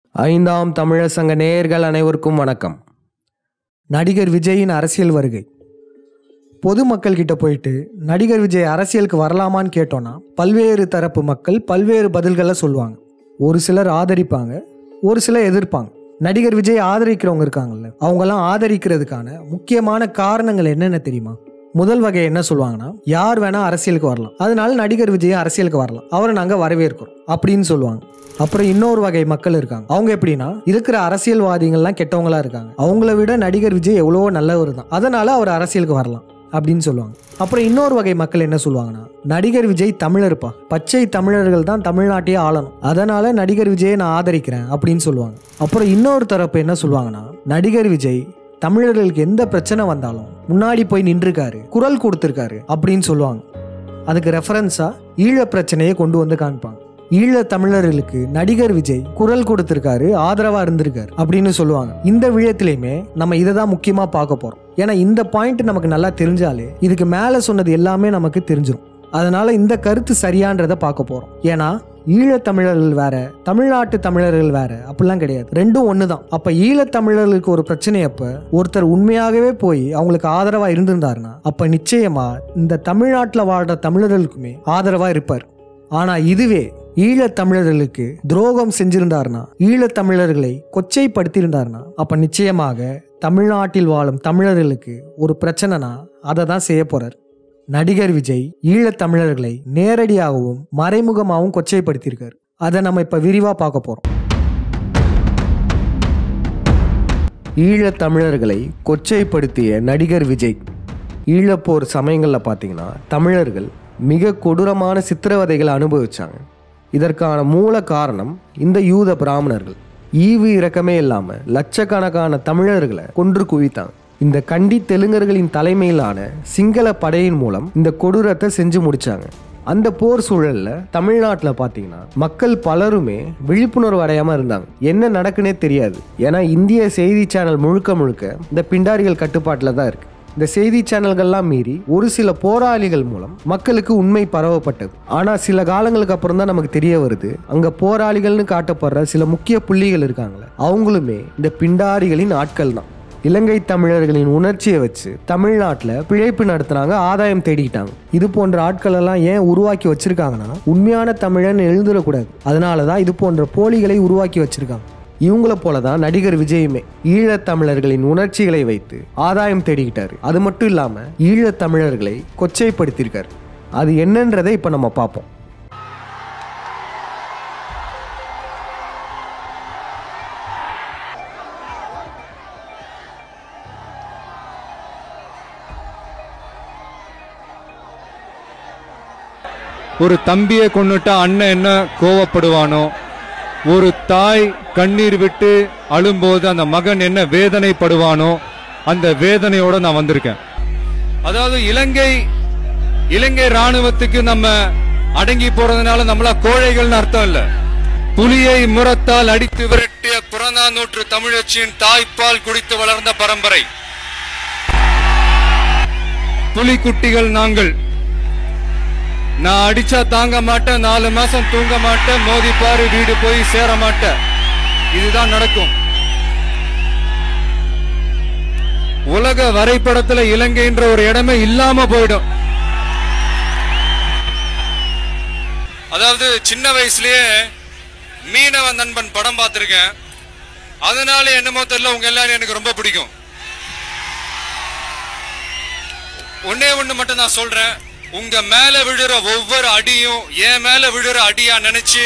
ஐந்தாம் தமிழர் சங்க நேயர்கள் அனைவருக்கும் வணக்கம் நடிகர் விஜயின் அரசியல் வருகை பொதுமக்கள் கிட்ட போயிட்டு நடிகர் விஜய் அரசியலுக்கு வரலாமான்னு கேட்டோன்னா பல்வேறு தரப்பு மக்கள் பல்வேறு பதில்களை சொல்லுவாங்க ஒரு சிலர் ஆதரிப்பாங்க ஒரு சிலர் எதிர்ப்பாங்க நடிகர் விஜய் ஆதரிக்கிறவங்க இருக்காங்கல்ல அவங்கெல்லாம் ஆதரிக்கிறதுக்கான முக்கியமான காரணங்கள் என்னென்ன தெரியுமா முதல் வகை என்ன சொல்லுவாங்கன்னா யார் வேணா அரசியலுக்கு வரலாம் அதனால நடிகர் விஜய் அரசியலுக்கு வரலாம் அவரை நாங்க வரவேற்கிறோம் அப்படின்னு சொல்லுவாங்க அப்புறம் இன்னொரு வகை மக்கள் இருக்காங்க அவங்க எப்படின்னா இருக்கிற அரசியல்வாதிகள்லாம் கெட்டவங்களா இருக்காங்க அவங்கள விட நடிகர் விஜய் எவ்வளவோ நல்லவர் தான் அதனால அவர் அரசியலுக்கு வரலாம் அப்படின்னு சொல்லுவாங்க அப்புறம் இன்னொரு வகை மக்கள் என்ன சொல்லுவாங்கன்னா நடிகர் விஜய் தமிழர்ப்பா பச்சை தமிழர்கள் தான் தமிழ்நாட்டையே ஆளணும் அதனால நடிகர் விஜயை நான் ஆதரிக்கிறேன் அப்படின்னு சொல்லுவாங்க அப்புறம் இன்னொரு தரப்பு என்ன சொல்லுவாங்கன்னா நடிகர் விஜய் தமிழர்களுக்கு எந்த பிரச்சனை வந்தாலும் முன்னாடி போய் நின்றுருக்காரு குரல் கொடுத்துருக்காரு அப்படின்னு சொல்லுவாங்க அதுக்கு ரெஃபரன்ஸா ஈழ பிரச்சனையை கொண்டு வந்து காமிப்பாங்க ஈழ தமிழர்களுக்கு நடிகர் விஜய் குரல் கொடுத்திருக்காரு ஆதரவா இருந்திருக்காரு அப்படின்னு சொல்லுவாங்க இந்த விழயத்திலையுமே நம்ம இதை தான் முக்கியமா பார்க்க போறோம் ஏன்னா இந்த பாயிண்ட் நமக்கு நல்லா தெரிஞ்சாலே இதுக்கு மேல சொன்னது எல்லாமே நமக்கு தெரிஞ்சிடும் அதனால இந்த கருத்து சரியான்றதை பார்க்க போறோம் ஏன்னா ஈழத் தமிழர்கள் வேற தமிழ்நாட்டு தமிழர்கள் வேற அப்படிலாம் கிடையாது ரெண்டும் ஒன்று தான் அப்ப ஈழத் தமிழர்களுக்கு ஒரு பிரச்சனை அப்ப ஒருத்தர் உண்மையாகவே போய் அவங்களுக்கு ஆதரவா இருந்திருந்தாருன்னா அப்ப நிச்சயமா இந்த தமிழ்நாட்டில் வாழ்ற தமிழர்களுக்குமே ஆதரவா இருப்பார் ஆனா இதுவே ஈழத் தமிழர்களுக்கு துரோகம் செஞ்சிருந்தாருன்னா ஈழத் தமிழர்களை கொச்சைப்படுத்தியிருந்தாருன்னா அப்ப நிச்சயமாக தமிழ்நாட்டில் வாழும் தமிழர்களுக்கு ஒரு பிரச்சனைனா அதை தான் செய்ய போறார் நடிகர் விஜய் ஈழத் தமிழர்களை நேரடியாகவும் மறைமுகமாகவும் கொச்சைப்படுத்தியிருக்காரு அதை நம்ம இப்ப விரிவா பார்க்க போறோம் ஈழத் தமிழர்களை கொச்சைப்படுத்திய நடிகர் விஜய் ஈழப்போர் சமயங்களில் பார்த்தீங்கன்னா தமிழர்கள் மிக கொடூரமான சித்திரவதைகளை அனுபவிச்சாங்க இதற்கான மூல காரணம் இந்த யூத பிராமணர்கள் ஈவு இரக்கமே இல்லாமல் லட்சக்கணக்கான தமிழர்களை கொன்று குவித்தாங்க இந்த கண்டி தெலுங்கர்களின் தலைமையிலான சிங்கள படையின் மூலம் இந்த கொடூரத்தை செஞ்சு முடிச்சாங்க அந்த போர் சூழல்ல தமிழ்நாட்டில் பார்த்தீங்கன்னா மக்கள் பலருமே விழிப்புணர்வு அடையாம இருந்தாங்க என்ன நடக்குன்னே தெரியாது ஏன்னா இந்திய செய்தி சேனல் முழுக்க முழுக்க இந்த பிண்டாரிகள் கட்டுப்பாட்டில் தான் இருக்கு இந்த செய்தி சேனல்கள்லாம் மீறி ஒரு சில போராளிகள் மூலம் மக்களுக்கு உண்மை பரவப்பட்டது ஆனா சில காலங்களுக்கு அப்புறம் தான் நமக்கு தெரிய வருது அங்க போராளிகள்னு காட்டப்படுற சில முக்கிய புள்ளிகள் இருக்காங்களே அவங்களுமே இந்த பிண்டாரிகளின் ஆட்கள் தான் இலங்கை தமிழர்களின் உணர்ச்சியை வச்சு தமிழ்நாட்டில் பிழைப்பு நடத்துனாங்க ஆதாயம் தேடிக்கிட்டாங்க இது போன்ற ஆட்கள் எல்லாம் ஏன் உருவாக்கி வச்சிருக்காங்கன்னா உண்மையான தமிழன் எழுந்துடக்கூடாது அதனால தான் இது போன்ற போலிகளை உருவாக்கி வச்சிருக்காங்க இவங்கள போல தான் நடிகர் விஜயுமே ஈழத் தமிழர்களின் உணர்ச்சிகளை வைத்து ஆதாயம் தேடிக்கிட்டாரு அது மட்டும் இல்லாம ஈழத் தமிழர்களை கொச்சைப்படுத்தியிருக்காரு அது என்னன்றதை இப்ப நம்ம பார்ப்போம் ஒரு தம்பியை கொன்னுட்டா அண்ணன் என்ன கோவப்படுவானோ ஒரு தாய் கண்ணீர் விட்டு அழும்போது அந்த மகன் என்ன வேதனைப்படுவானோ அந்த வேதனையோட நான் வந்திருக்கேன் அதாவது இலங்கை இலங்கை ராணுவத்துக்கு நம்ம அடங்கி போறதுனால நம்மள கோழைகள்னு அர்த்தம் இல்ல புலியை முரத்தால் அடித்து விரட்டிய புறநானூற்று தமிழச்சியின் தாய்ப்பால் குடித்து வளர்ந்த பரம்பரை புலிக்குட்டிகள் நாங்கள் நான் அடிச்சா தாங்க மாட்டேன் நாலு மாசம் தூங்க மாட்டேன் மோதி பாரு வீடு போய் சேர மாட்டேன் இதுதான் நடக்கும் உலக வரைபடத்துல இலங்கைன்ற ஒரு இடமே இல்லாம போயிடும் அதாவது சின்ன வயசுலயே மீனவ நண்பன் படம் பார்த்திருக்கேன் அதனால என்னமோ தெரியல உங்க எல்லாரும் எனக்கு ரொம்ப பிடிக்கும் ஒன்னே ஒண்ணு மட்டும் நான் சொல்றேன் உங்க மேல விழுற ஒவ்வொரு அடியும் என் மேல விழுற அடியா நினைச்சு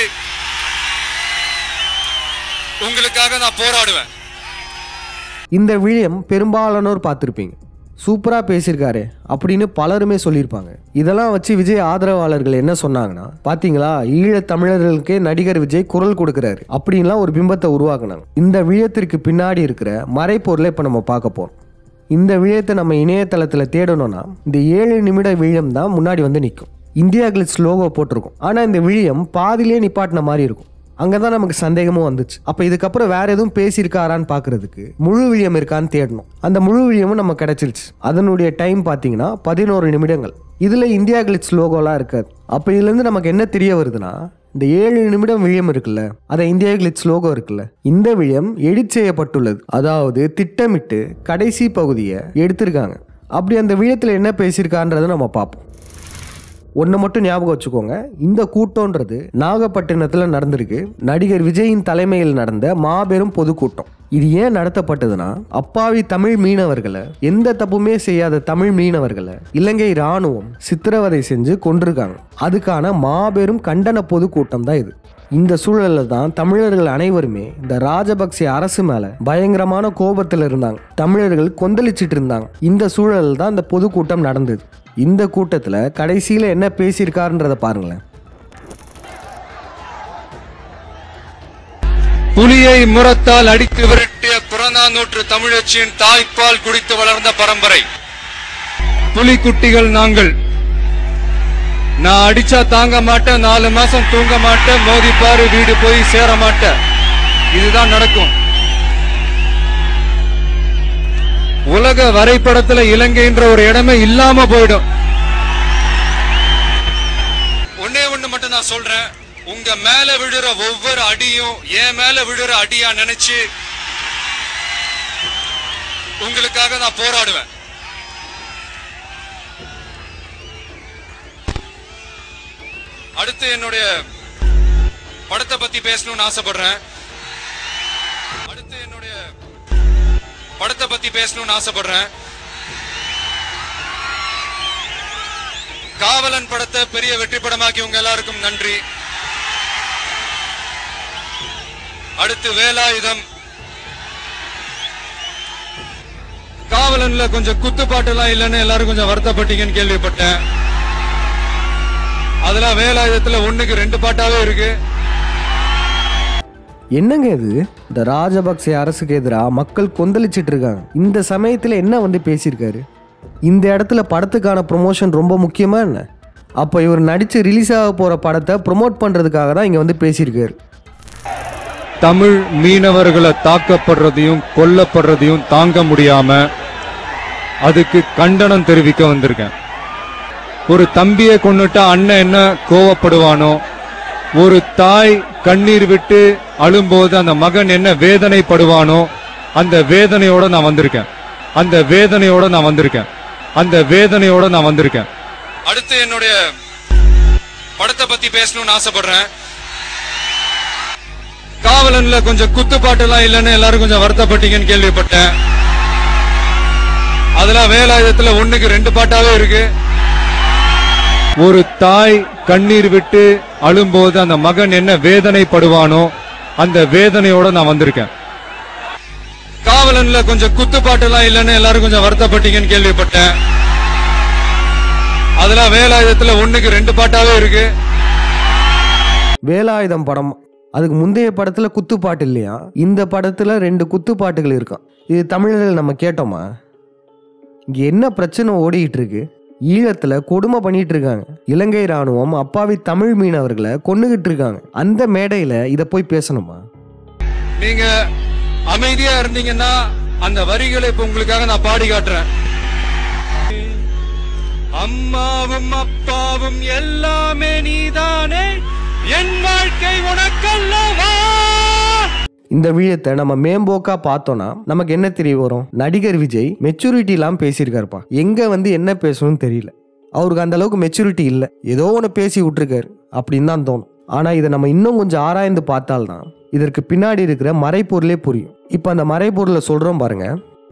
உங்களுக்காக நான் போராடுவேன் இந்த விழியம் பெரும்பாலானோர் பார்த்துருப்பீங்க சூப்பரா பேசியிருக்காரு அப்படின்னு பலருமே சொல்லியிருப்பாங்க இதெல்லாம் வச்சு விஜய் ஆதரவாளர்கள் என்ன சொன்னாங்கன்னா பாத்தீங்களா ஈழத் தமிழர்களுக்கே நடிகர் விஜய் குரல் கொடுக்கிறாரு அப்படின்லாம் ஒரு பிம்பத்தை உருவாக்குனாங்க இந்த விழயத்திற்கு பின்னாடி இருக்கிற மறைப்பொருளை இப்ப நம்ம பார்க்க போறோம் இந்த விழயத்தை நம்ம இணையதளத்தில் தேடணும்னா இந்த ஏழு நிமிட விழியம் தான் முன்னாடி வந்து நிற்கும் இந்தியா கிளிட்ஸ் லோகோ போட்டிருக்கும் ஆனால் இந்த விழியம் பாதியிலே நிப்பாட்டின மாதிரி இருக்கும் அங்கே தான் நமக்கு சந்தேகமும் வந்துச்சு அப்போ இதுக்கப்புறம் வேற எதுவும் பேசியிருக்காரான்னு பார்க்கறதுக்கு முழு விழியம் இருக்கான்னு தேடணும் அந்த முழு விழியமும் நம்ம கிடைச்சிருச்சு அதனுடைய டைம் பார்த்தீங்கன்னா பதினோரு நிமிடங்கள் இதில் இந்தியா கிளிட்ஸ் லோகோலாம் இருக்காது அப்போ இதுலேருந்து நமக்கு என்ன தெரிய வருதுன்னா இந்த ஏழு நிமிடம் விழியம் இருக்குல்ல அதை இந்தியா கிளிட்ஸ் லோகோ இருக்குல்ல இந்த விழியம் எடிட் செய்யப்பட்டுள்ளது அதாவது திட்டமிட்டு கடைசி பகுதியை எடுத்திருக்காங்க அப்படி அந்த விழியத்தில் என்ன பேசியிருக்கான்றதை நம்ம பார்ப்போம் ஒன்று மட்டும் ஞாபகம் வச்சுக்கோங்க இந்த கூட்டம்ன்றது நாகப்பட்டினத்தில் நடந்திருக்கு நடிகர் விஜயின் தலைமையில் நடந்த மாபெரும் பொதுக்கூட்டம் இது ஏன் நடத்தப்பட்டதுன்னா அப்பாவி தமிழ் மீனவர்களை எந்த தப்புமே செய்யாத தமிழ் மீனவர்களை இலங்கை இராணுவம் சித்திரவதை செஞ்சு கொண்டிருக்காங்க அதுக்கான மாபெரும் கண்டன பொதுக்கூட்டம் தான் இது இந்த சூழல்ல தான் தமிழர்கள் அனைவருமே இந்த ராஜபக்சே அரசு மேல பயங்கரமான கோபத்தில் இருந்தாங்க தமிழர்கள் கொந்தளிச்சிட்டு இருந்தாங்க இந்த சூழலில் தான் இந்த பொதுக்கூட்டம் நடந்தது இந்த கூட்டத்தில் கடைசியில் என்ன பேசியிருக்காருன்றதை பாருங்களேன் புலியை முரத்தால் அடித்து விரட்டிய புறநானூற்று தமிழச்சியின் தாய்ப்பால் குடித்து வளர்ந்த பரம்பரை புலிக்குட்டிகள் நாங்கள் நான் அடிச்சா தாங்க மாட்டேன் நாலு மாசம் தூங்க மாட்டேன் மோதிப்பாரு வீடு போய் சேர மாட்டேன் இதுதான் நடக்கும் உலக வரைபடத்துல இலங்கைன்ற ஒரு இடமே இல்லாம போயிடும் ஒன்னே ஒண்ணு மட்டும் நான் சொல்றேன் உங்க மேல விழுற ஒவ்வொரு அடியும் என் மேல விழுற அடியா நினைச்சு உங்களுக்காக நான் போராடுவேன் அடுத்து என்னுடைய படத்தை பத்தி பேசணும்னு ஆசைப்படுறேன் அடுத்து என்னுடைய படத்தை பத்தி பேசணும்னு ஆசைப்படுறேன் காவலன் படத்தை பெரிய வெற்றி படமாக்கி உங்க எல்லாருக்கும் நன்றி அடுத்து வேலாயுதம் காவலன்ல கொஞ்சம் குத்துப்பாட்டு எல்லாம் இல்லைன்னு எல்லாரும் கொஞ்சம் வருத்தப்பட்டீங்கன்னு கேள்விப்பட்டேன் அதெல்லாம் வேலாயுதத்துல ஒண்ணுக்கு ரெண்டு பாட்டாவே இருக்கு என்னங்க இது இந்த ராஜபக்சே அரசுக்கு எதிராக மக்கள் கொந்தளிச்சிட்டு இருக்காங்க இந்த சமயத்தில் என்ன வந்து பேசியிருக்காரு இந்த இடத்துல படத்துக்கான ப்ரொமோஷன் ரொம்ப முக்கியமா என்ன அப்போ இவர் நடித்து ரிலீஸ் ஆக போகிற படத்தை ப்ரொமோட் பண்ணுறதுக்காக தான் இங்கே வந்து பேசியிருக்காரு தமிழ் மீனவர்களை தாக்கப்படுறதையும் கொல்லப்படுறதையும் தாங்க முடியாம அதுக்கு கண்டனம் தெரிவிக்க வந்திருக்கேன் ஒரு தம்பியை கொன்னுட்டா அண்ணன் என்ன கோவப்படுவானோ ஒரு தாய் கண்ணீர் விட்டு அழும்போது அந்த மகன் என்ன வேதனைப்படுவானோ அந்த வேதனையோட நான் வந்திருக்கேன் அந்த வேதனையோட நான் வந்திருக்கேன் அந்த வேதனையோட நான் வந்திருக்கேன் அடுத்து என்னுடைய படத்தை பத்தி பேசணும்னு ஆசைப்படுறேன் காவலன்ல கொஞ்சம் குத்துப்பாட்டு எல்லாம் இல்லைன்னு எல்லாரும் கொஞ்சம் வருத்தப்பட்டீங்கன்னு கேள்விப்பட்டேன் அதெல்லாம் வேலாயுதத்துல ஒண்ணுக்கு ரெண்டு பாட்டாவே இருக்கு ஒரு தாய் கண்ணீர் விட்டு அழும்போது அந்த மகன் என்ன வேதனைப்படுவானோ அந்த வேதனையோட நான் வந்திருக்கேன் காவலன்ல கொஞ்சம் குத்துப்பாட்டு எல்லாம் இல்லைன்னு எல்லாரும் கொஞ்சம் வருத்தப்பட்டீங்கன்னு கேள்விப்பட்டேன் அதெல்லாம் வேலாயுதத்துல ஒண்ணுக்கு ரெண்டு பாட்டாவே இருக்கு வேலாயுதம் படம் அதுக்கு முந்தைய படத்தில் குத்துப்பாட்டு இல்லையா இந்த படத்தில் ரெண்டு குத்துப்பாட்டுகள் இருக்கான் இது தமிழர்கள் நம்ம கேட்டோமா இங்கே என்ன பிரச்சனை ஓடிக்கிட்டு இருக்கு ஈழத்தில் கொடுமை பண்ணிட்டு இருக்காங்க இலங்கை ராணுவம் அப்பாவி தமிழ் மீனவர்களை கொன்னுகிட்டு இருக்காங்க அந்த மேடையில் இதை போய் பேசணுமா நீங்க அமைதியா இருந்தீங்கன்னா அந்த வரிகளை இப்ப உங்களுக்காக நான் பாடி காட்டுறேன் அம்மாவும் அப்பாவும் எல்லாமே நீதானே என் வாழ்க்கை உனக்கல்லவா இந்த விழத்தை நம்ம மேம்போக்கா பார்த்தோம்னா நமக்கு என்ன தெரிய வரும் நடிகர் விஜய் மெச்சூரிட்டிலாம் பேசியிருக்காருப்பா எங்க வந்து என்ன பேசணும்னு தெரியல அவருக்கு அந்த அளவுக்கு மெச்சூரிட்டி இல்லை ஏதோ ஒன்று பேசி விட்டுருக்காரு அப்படின்னு தான் தோணும் ஆனால் இதை நம்ம இன்னும் கொஞ்சம் ஆராய்ந்து பார்த்தால்தான் இதற்கு பின்னாடி இருக்கிற மறைப்பொருளே புரியும் இப்போ அந்த மறைப்பொருளை சொல்கிறோம் பாருங்க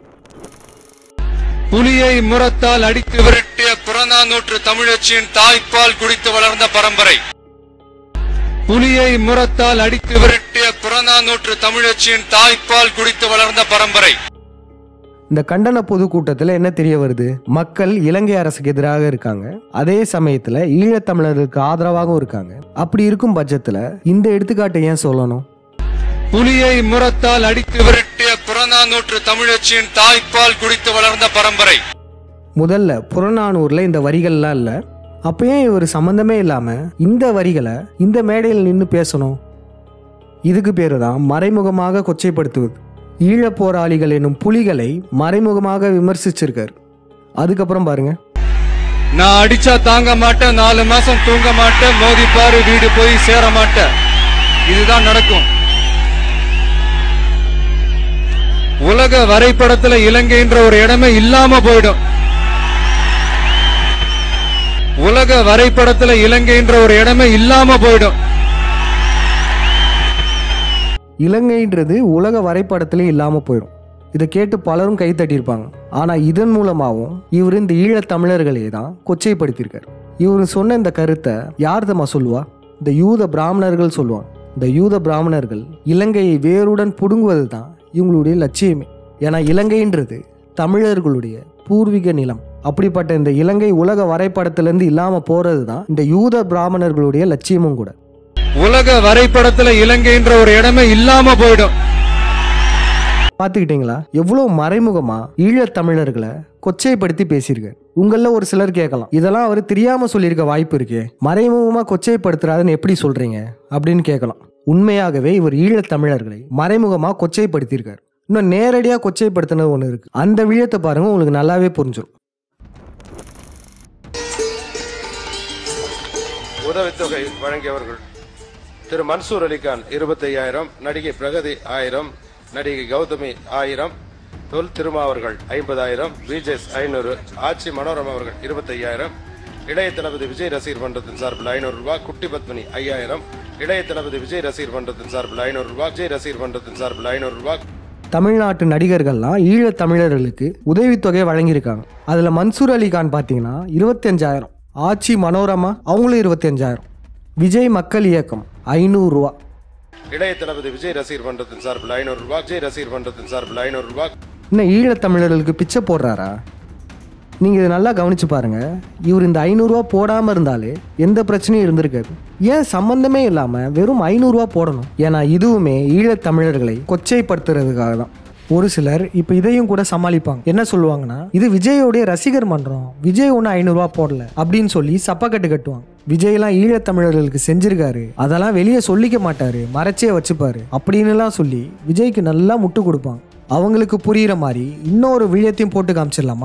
புலியை முரத்தால் அடித்து விரட்டிய புறநானூற்று தமிழச்சியின் தாய்ப்பால் குடித்து வளர்ந்த பரம்பரை புலியை முரத்தால் அடித்து விரட்டிய புறநானூற்று தமிழச்சியின் தாய்ப்பால் குடித்து வளர்ந்த பரம்பரை இந்த கண்டன பொதுக்கூட்டத்தில் என்ன தெரிய வருது மக்கள் இலங்கை அரசுக்கு எதிராக இருக்காங்க அதே சமயத்தில் ஈழத்தமிழர்களுக்கு ஆதரவாகவும் இருக்காங்க அப்படி இருக்கும் பட்சத்தில் இந்த எடுத்துக்காட்டை ஏன் சொல்லணும் புலியை முரத்தால் அடித்து விரட்டிய புறநானூற்று தமிழச்சியின் தாய்ப்பால் குடித்து வளர்ந்த பரம்பரை முதல்ல புறநானூரில் இந்த வரிகள்லாம் இல்லை அப்போ ஏன் இவர் சம்மந்தமே இல்லாமல் இந்த வரிகளை இந்த மேடையில் நின்று பேசணும் இதுக்கு பேரு தான் மறைமுகமாக கொச்சைப்படுத்துவது ஈழப் போராளிகள் என்னும் புலிகளை மறைமுகமாக விமர்சிச்சிருக்கார் அதுக்கப்புறம் பாருங்க நான் அடிச்சா தாங்க மாட்டேன் நாலு மாசம் தூங்க மாட்டேன் மோதிப்பாரு வீடு போய் சேர மாட்டேன் இதுதான் நடக்கும் உலக வரைபடத்துல இலங்கைன்ற ஒரு இடமே இல்லாம போயிடும் உலக வரைபடத்துல இலங்கைன்ற ஒரு இடமே இல்லாம போயிடும் இலங்கைன்றது உலக வரைபடத்திலே இல்லாமல் போயிடும் இதை கேட்டு பலரும் கை தட்டியிருப்பாங்க ஆனால் இதன் மூலமாகவும் இவர் இந்த ஈழத் தமிழர்களே தான் கொச்சைப்படுத்தியிருக்கார் இவர் சொன்ன இந்த கருத்தை யார் தம்மா சொல்லுவா இந்த யூத பிராமணர்கள் சொல்லுவாங்க இந்த யூத பிராமணர்கள் இலங்கையை வேருடன் புடுங்குவது தான் இவங்களுடைய லட்சியமே ஏன்னா இலங்கைன்றது தமிழர்களுடைய பூர்வீக நிலம் அப்படிப்பட்ட இந்த இலங்கை உலக வரைபடத்திலேருந்து இல்லாமல் போகிறது தான் இந்த யூத பிராமணர்களுடைய லட்சியமும் கூட உலக வரைபடத்துல இலங்கைன்ற ஒரு இடமே இல்லாம போயிடும் பார்த்துக்கிட்டீங்களா எவ்வளோ மறைமுகமா ஈழத் தமிழர்களை கொச்சைப்படுத்தி பேசியிருக்காரு உங்கள ஒரு சிலர் கேட்கலாம் இதெல்லாம் அவர் தெரியாம சொல்லியிருக்க வாய்ப்பு இருக்கே மறைமுகமா கொச்சைப்படுத்துறாருன்னு எப்படி சொல்றீங்க அப்படின்னு கேட்கலாம் உண்மையாகவே இவர் ஈழத் தமிழர்களை மறைமுகமா கொச்சைப்படுத்தியிருக்காரு இன்னும் நேரடியா கொச்சைப்படுத்தினது ஒன்று இருக்கு அந்த விழத்தை பாருங்க உங்களுக்கு நல்லாவே புரிஞ்சிடும் உதவித்தொகை வழங்கியவர்கள் திரு மன்சூர் அலிகான் இருபத்தையாயிரம் நடிகை பிரகதி ஆயிரம் நடிகை கௌதமி ஆயிரம் தொல் திருமா அவர்கள் ஐம்பதாயிரம் விஜேஸ் ஐநூறு ஆட்சி மனோரமா அவர்கள் இருபத்தையாயிரம் இளைய தளபதி விஜய் ரசிகர் மன்றத்தின் சார்பில் ஐநூறு ரூபாய் குட்டி பத்மினி ஐயாயிரம் இளைய தளபதி விஜய் ரசிகர் மன்றத்தின் சார்பில் ஐநூறு ரூபாய் விஜய் ரசிகர் மன்றத்தின் சார்பில் ஐநூறு ரூபாய் தமிழ்நாட்டு நடிகர்கள்லாம் ஈழத் தமிழர்களுக்கு உதவித்தொகை வழங்கியிருக்காங்க அதில் மன்சூர் அலிகான் பார்த்தீங்கன்னா இருபத்தஞ்சாயிரம் ஆச்சி மனோரமா அவங்களும் இருபத்தஞ்சாயிரம் விஜய் மக்கள் இயக்கம் ஐநூறுரூவா இளைய தளபதி விஜய் ரசிகர் மன்றத்தின் சார்பில் ஐநூறு ரூபாய் விஜய் ரசிகர் மன்றத்தின் சார்பில் ஐநூறு ரூபாய் இன்னும் ஈழத் தமிழர்களுக்கு பிச்சை போடுறாரா நீங்கள் இதை நல்லா கவனிச்சு பாருங்க இவர் இந்த ஐநூறுரூவா போடாமல் இருந்தாலே எந்த பிரச்சனையும் இருந்திருக்காது ஏன் சம்பந்தமே இல்லாமல் வெறும் ஐநூறுரூவா போடணும் ஏன்னா இதுவுமே ஈழத் தமிழர்களை கொச்சைப்படுத்துறதுக்காக தான் ஒரு சிலர் இப்போ இதையும் கூட சமாளிப்பாங்க என்ன சொல்லுவாங்கன்னா இது விஜயோடைய ரசிகர் மன்றம் விஜய் ஒன்றும் ஐநூறுரூவா போடல அப்படின்னு சொல்லி சப்பக்கட்டு கட்டுவாங்க விஜய்லாம் ஈழத் தமிழர்களுக்கு செஞ்சிருக்காரு அதெல்லாம் வெளியே சொல்லிக்க மாட்டாரு மறைச்சே வச்சுப்பாரு அப்படின்னுலாம் சொல்லி விஜய்க்கு நல்லா முட்டு கொடுப்பாங்க அவங்களுக்கு புரியுற மாதிரி இன்னொரு விழியத்தையும் போட்டு காமிச்சிடலாமா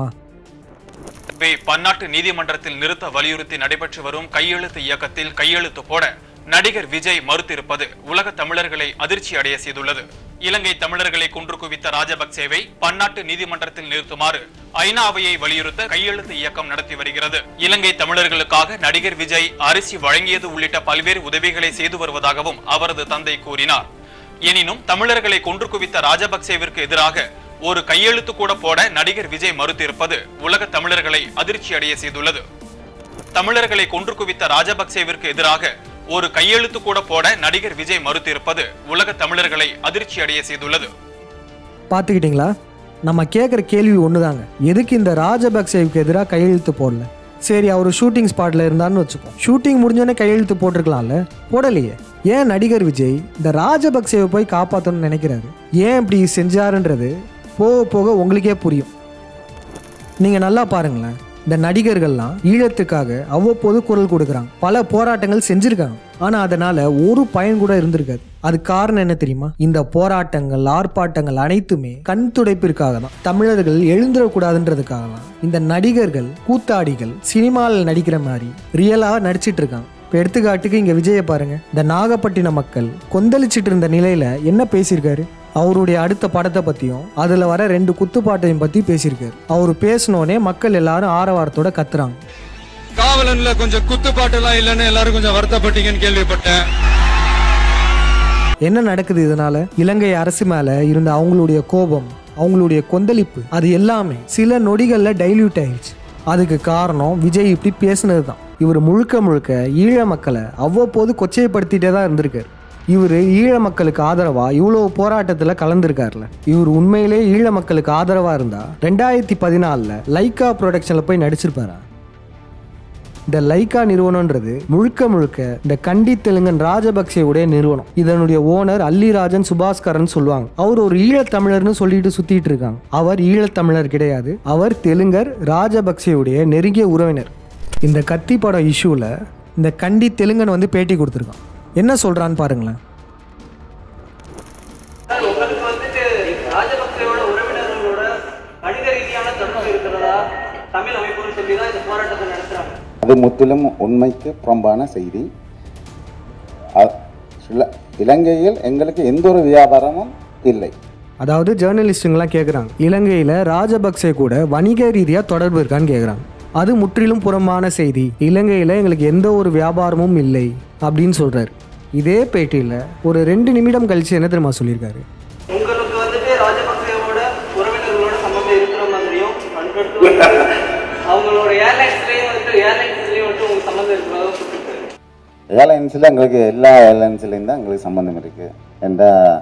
வை பன்னாட்டு நீதிமன்றத்தில் நிறுத்த வலியுறுத்தி நடைபெற்று வரும் கையெழுத்து இயக்கத்தில் கையெழுத்து போட நடிகர் விஜய் மறுத்திருப்பது உலக தமிழர்களை அதிர்ச்சி அடைய செய்துள்ளது இலங்கை தமிழர்களை குன்று குவித்த ராஜபக்சேவை பன்னாட்டு நீதிமன்றத்தில் நிறுத்துமாறு ஐநாவையை வலியுறுத்த கையெழுத்து இயக்கம் நடத்தி வருகிறது இலங்கை தமிழர்களுக்காக நடிகர் விஜய் அரிசி வழங்கியது உள்ளிட்ட பல்வேறு உதவிகளை செய்து வருவதாகவும் அவரது தந்தை கூறினார் எனினும் தமிழர்களை கொன்று குவித்த ராஜபக்சேவிற்கு எதிராக ஒரு கையெழுத்து கூட போட நடிகர் விஜய் மறுத்திருப்பது உலக தமிழர்களை அதிர்ச்சி அடைய செய்துள்ளது தமிழர்களை கொன்று குவித்த ராஜபக்சேவிற்கு எதிராக ஒரு கையெழுத்து கூட போட நடிகர் விஜய் மறுத்திருப்பது உலக தமிழர்களை அதிர்ச்சி அடைய செய்துள்ளது பார்த்துக்கிட்டிங்களா நம்ம கேட்குற கேள்வி ஒன்று தாங்க எதுக்கு இந்த ராஜபக்சேவுக்கு எதிராக கையெழுத்து போடல சரி அவர் ஷூட்டிங் ஸ்பாட்டில் இருந்தான்னு வச்சுப்போம் ஷூட்டிங் முடிஞ்சோடனே கையெழுத்து போட்டிருக்கலாம்ல போடலையே ஏன் நடிகர் விஜய் இந்த ராஜபக்சேவை போய் காப்பாற்றணும்னு நினைக்கிறாரு ஏன் இப்படி செஞ்சாருன்றது போக போக உங்களுக்கே புரியும் நீங்கள் நல்லா பாருங்களேன் இந்த நடிகர்கள்லாம் ஈழத்துக்காக அவ்வப்போது குரல் கொடுக்குறாங்க பல போராட்டங்கள் செஞ்சுருக்காங்க ஆனால் அதனால் ஒரு பயன் கூட இருந்திருக்காது அது காரணம் என்ன தெரியுமா இந்த போராட்டங்கள் ஆர்ப்பாட்டங்கள் அனைத்துமே கண் துடைப்பிற்காக தான் தமிழர்கள் எழுந்துடக்கூடாதுன்றதுக்காக தான் இந்த நடிகர்கள் கூத்தாடிகள் சினிமாவில் நடிக்கிற மாதிரி ரியலாக நடிச்சிட்டு இருக்காங்க இப்போ எடுத்துக்காட்டுக்கு இங்கே விஜயை பாருங்க இந்த நாகப்பட்டினம் மக்கள் கொந்தளிச்சிட்டு இருந்த நிலையில் என்ன பேசியிருக்காரு அவருடைய அடுத்த படத்தை பற்றியும் அதில் வர ரெண்டு குத்துப்பாட்டையும் பற்றி பேசியிருக்காரு அவர் பேசினோடனே மக்கள் எல்லாரும் ஆரவாரத்தோட கத்துறாங்க காவலன்ல கொஞ்சம் குத்துப்பாட்டெல்லாம் இல்லைன்னு எல்லாரும் கொஞ்சம் வருத்தப்பட்டீங்கன்னு கேள்விப்பட்டேன் என்ன நடக்குது இதனால இலங்கை அரசு மேலே இருந்த அவங்களுடைய கோபம் அவங்களுடைய கொந்தளிப்பு அது எல்லாமே சில நொடிகளில் டைல்யூட் ஆயிடுச்சு அதுக்கு காரணம் விஜய் இப்படி பேசுனது தான் இவர் முழுக்க முழுக்க ஈழ மக்களை அவ்வப்போது கொச்சைப்படுத்திட்டே தான் இருந்திருக்காரு இவர் ஈழ மக்களுக்கு ஆதரவாக இவ்வளோ போராட்டத்தில் கலந்துருக்காருல இவர் உண்மையிலே ஈழ மக்களுக்கு ஆதரவாக இருந்தால் ரெண்டாயிரத்தி பதினாலில் லைக்கா ப்ரொடக்ஷனில் போய் நடிச்சிருப்பாரா இந்த லைக்கா நிறுவனம்ன்றது முழுக்க முழுக்க இந்த கண்டி தெலுங்கன் ராஜபக்சேவுடைய நிறுவனம் இதனுடைய ஓனர் அல்லிராஜன் சுபாஸ்கரன் சொல்லுவாங்க அவர் ஒரு ஈழத்தமிழர்னு சொல்லிட்டு சுத்திட்டு இருக்காங்க அவர் ஈழத்தமிழர் கிடையாது அவர் தெலுங்கர் ராஜபக்சேவுடைய நெருங்கிய உறவினர் இந்த கத்தி படம் இஷ்யூவில் இந்த கண்டி தெலுங்கன் வந்து பேட்டி கொடுத்துருக்கான் என்ன சொல்றான்னு பாருங்களேன் சார், உங்களுக்கு வந்துட்டு ராஜபக்சேவோட உறவினர்களோட கணித ரீதியான தொடர்பு இருக்கிறதா தமிழ் அமைப்புன்னு சொல்லி தான் இந்த போராட்டத்தை நடத்துறாங்க அது முற்றிலும் உண்மைக்கு புறம்பான செய்தி அ- ஸ்ரீல- இலங்கையில் எங்களுக்கு எந்த ஒரு வியாபாரமும் இல்லை அதாவது ஜேர்னலிஸ்ட்டுங்களாம் கேட்குறாங்க இலங்கையில் ராஜபக்சே கூட வணிக ரீதியாக தொடர்பு இருக்கான்னு கேட்குறாங்க அது முற்றிலும் புறம்பான செய்தி இலங்கையில் எங்களுக்கு எந்த ஒரு வியாபாரமும் இல்லை அப்படின்னு சொல்கிறாரு இதே பேட்டியில் ஒரு ரெண்டு நிமிடம் கழிச்சு என்ன தெரியுமா சொல்லியிருக்காரு உங்களுக்கு வந்துட்டு ராஜபக்சேவோட உறவினர்களோட சம்பந்தம் இருக்கிற மாதிரியும் அடுத்தடுத்து வந்து அவங்களோட ஏர்லைன்ஸ்லேயும் வந்து ஏர்லைன்ஸ்லேயும் வந்து உங்களுக்கு சம்மந்தம் இருக்கிறதா சொல்லியிருக்காரு ஏர்லைன்ஸில் எங்களுக்கு எல்லா ஏர்லைன்ஸ்லேயும் தான் எங்களுக்கு சம்மந்தம் இருக்குது எந்த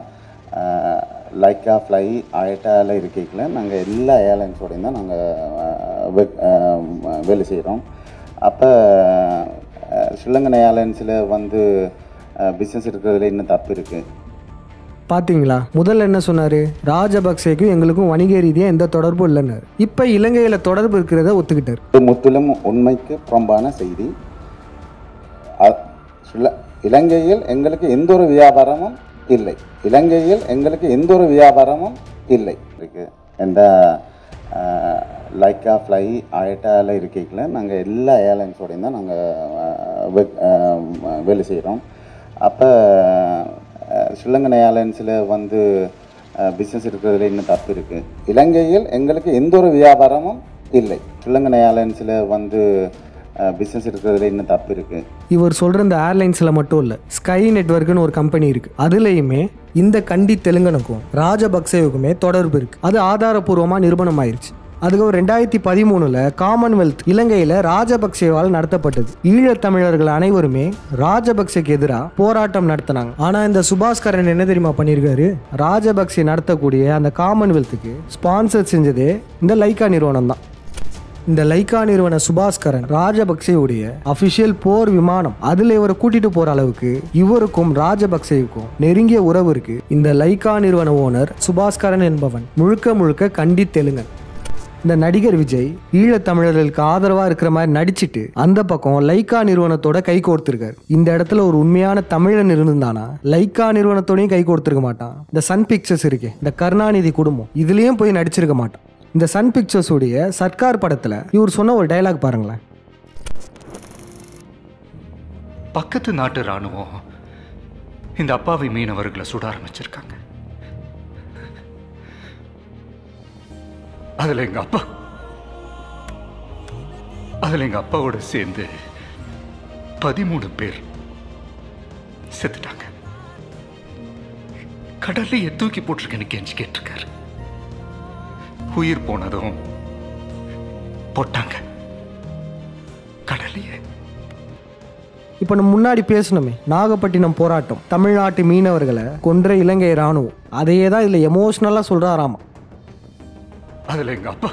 லைக்கா ஃப்ளை ஆயட்டாவில் இருக்கையில் நாங்கள் எல்லா ஏர்லைன்ஸோடையும் தான் நாங்கள் வேலை செய்கிறோம் அப்போ ஸ்ரீலங்கன் ஏர்லைன்ஸில் வந்து பிஸ்னஸ் இருக்கிறதுல இன்னும் தப்பு இருக்குது பார்த்தீங்களா முதல்ல என்ன சொன்னார் ராஜபக்சேக்கும் எங்களுக்கும் வணிக ரீதியாக எந்த தொடர்பும் இல்லைன்னாரு இப்போ இலங்கையில் தொடர்பு இருக்கிறத ஒத்துக்கிட்டார் இது முற்றிலும் உண்மைக்கு புறம்பான செய்தி அ- ஸ்ரீல- இலங்கையில் எங்களுக்கு எந்த ஒரு வியாபாரமும் இல்லை இலங்கையில் எங்களுக்கு எந்த ஒரு வியாபாரமும் இல்லை இருக்கு எந்த லைக்கா ஃப்ளை ஆயட்டாவில் இருக்கையில் நாங்கள் எல்லா ஏர்லைன்ஸோடையும் தான் நாங்கள் வேலை செய்கிறோம் அப்போ ஸ்ரீலங்கன் ஏர்லைன்ஸில் வந்து பிஸ்னஸ் இருக்கிறதுல இன்னும் தப்பு இருக்குது இலங்கையில் எங்களுக்கு எந்த ஒரு வியாபாரமும் இல்லை ஸ்ரீலங்கன் ஏர்லைன்ஸில் வந்து பிஸ்னஸ் இருக்கிறதுல இன்னும் தப்பு இருக்குது இவர் சொல்கிற இந்த ஏர்லைன்ஸில் மட்டும் இல்லை ஸ்கை நெட்வொர்க்குன்னு ஒரு கம்பெனி இருக்குது அதுலேயுமே இந்த கண்டி தெலுங்கனுக்கும் ராஜபக்சேவுக்குமே தொடர்பு இருக்குது அது ஆதாரப்பூர்வமாக நிரூபணம் ஆயிருச்சு அதுக்கப்புறம் ரெண்டாயிரத்தி பதிமூணுல காமன்வெல்த் இலங்கையில் ராஜபக்சேவால் நடத்தப்பட்டது ஈழத் தமிழர்கள் அனைவருமே ராஜபக்சேக்கு எதிராக போராட்டம் நடத்தினாங்க ஆனால் இந்த சுபாஸ்கரன் என்ன தெரியுமா பண்ணியிருக்காரு ராஜபக்சே நடத்தக்கூடிய அந்த காமன்வெல்த்துக்கு ஸ்பான்சர் செஞ்சதே இந்த லைக்கா நிறுவனம் தான் இந்த லைக்கா நிறுவன சுபாஸ்கரன் ராஜபக்சேவுடைய அபிஷியல் போர் விமானம் அதுல இவரை கூட்டிட்டு போற அளவுக்கு இவருக்கும் ராஜபக்சேவுக்கும் நெருங்கிய உறவு இருக்கு இந்த லைக்கா நிறுவன ஓனர் சுபாஸ்கரன் என்பவன் முழுக்க முழுக்க கண்டி தெலுங்கன் இந்த நடிகர் விஜய் ஈழத் தமிழர்களுக்கு ஆதரவா இருக்கிற மாதிரி நடிச்சிட்டு அந்த பக்கம் லைக்கா நிறுவனத்தோட கை கோர்த்திருக்காரு இந்த இடத்துல ஒரு உண்மையான தமிழன் இருந்திருந்தானா லைக்கா நிறுவனத்தோடையும் கை கோர்த்திருக்க மாட்டான் இந்த சன் பிக்சர்ஸ் இருக்கே இந்த கருணாநிதி குடும்பம் இதுலயும் போய் நடிச்சிருக்க மாட்டான் இந்த சன் பிக்சர்ஸ் உடைய சர்க்கார் படத்துல இவர் சொன்ன ஒரு டயலாக் பாருங்களேன் பக்கத்து நாட்டு ராணுவம் இந்த அப்பாவி மீனவர்களை சுட ஆரம்பிச்சிருக்காங்க அதுல எங்க அப்பா அதுல எங்க அப்பாவோட சேர்ந்து பதிமூணு பேர் செத்துட்டாங்க கடல்லையே தூக்கி போட்டிருக்கேன்னு கெஞ்சி கேட்டிருக்காரு உயிர் போனதும் போட்டாங்க கடல்லையே இப்போ நம்ம முன்னாடி பேசணுமே நாகப்பட்டினம் போராட்டம் தமிழ்நாட்டு மீனவர்களை கொன்ற இலங்கை ராணுவம் அதையே தான் இதில் எமோஷ்னலாக சொல்கிறாராமா அதுல எங்க அப்பா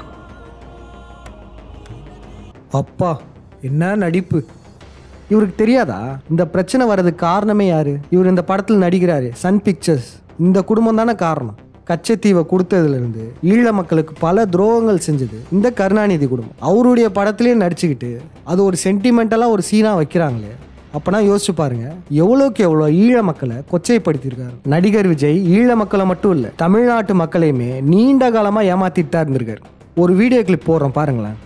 அப்பா என்ன நடிப்பு இவருக்கு தெரியாதா இந்த பிரச்சனை வர்றதுக்கு காரணமே யாரு இவர் இந்த படத்தில் நடிக்கிறாரு சன் பிக்சர்ஸ் இந்த குடும்பம் தானே காரணம் கச்சத்தீவை கொடுத்ததுலேருந்து ஈழ மக்களுக்கு பல துரோகங்கள் செஞ்சது இந்த கருணாநிதி குடும்பம் அவருடைய படத்திலே நடிச்சுக்கிட்டு அது ஒரு சென்டிமெண்டலாக ஒரு சீனாக வைக்கிறாங்களே அப்பனா யோசிச்சு பாருங்க எவ்வளோக்கு எவ்வளோ ஈழ மக்களை கொச்சைப்படுத்தியிருக்காரு நடிகர் விஜய் ஈழ மக்களை மட்டும் இல்லை தமிழ்நாட்டு மக்களையுமே நீண்ட காலமாக ஏமாத்திட்டு தான் இருந்திருக்காரு ஒரு வீடியோ கிளிப் போடுறோம் பாருங்களேன்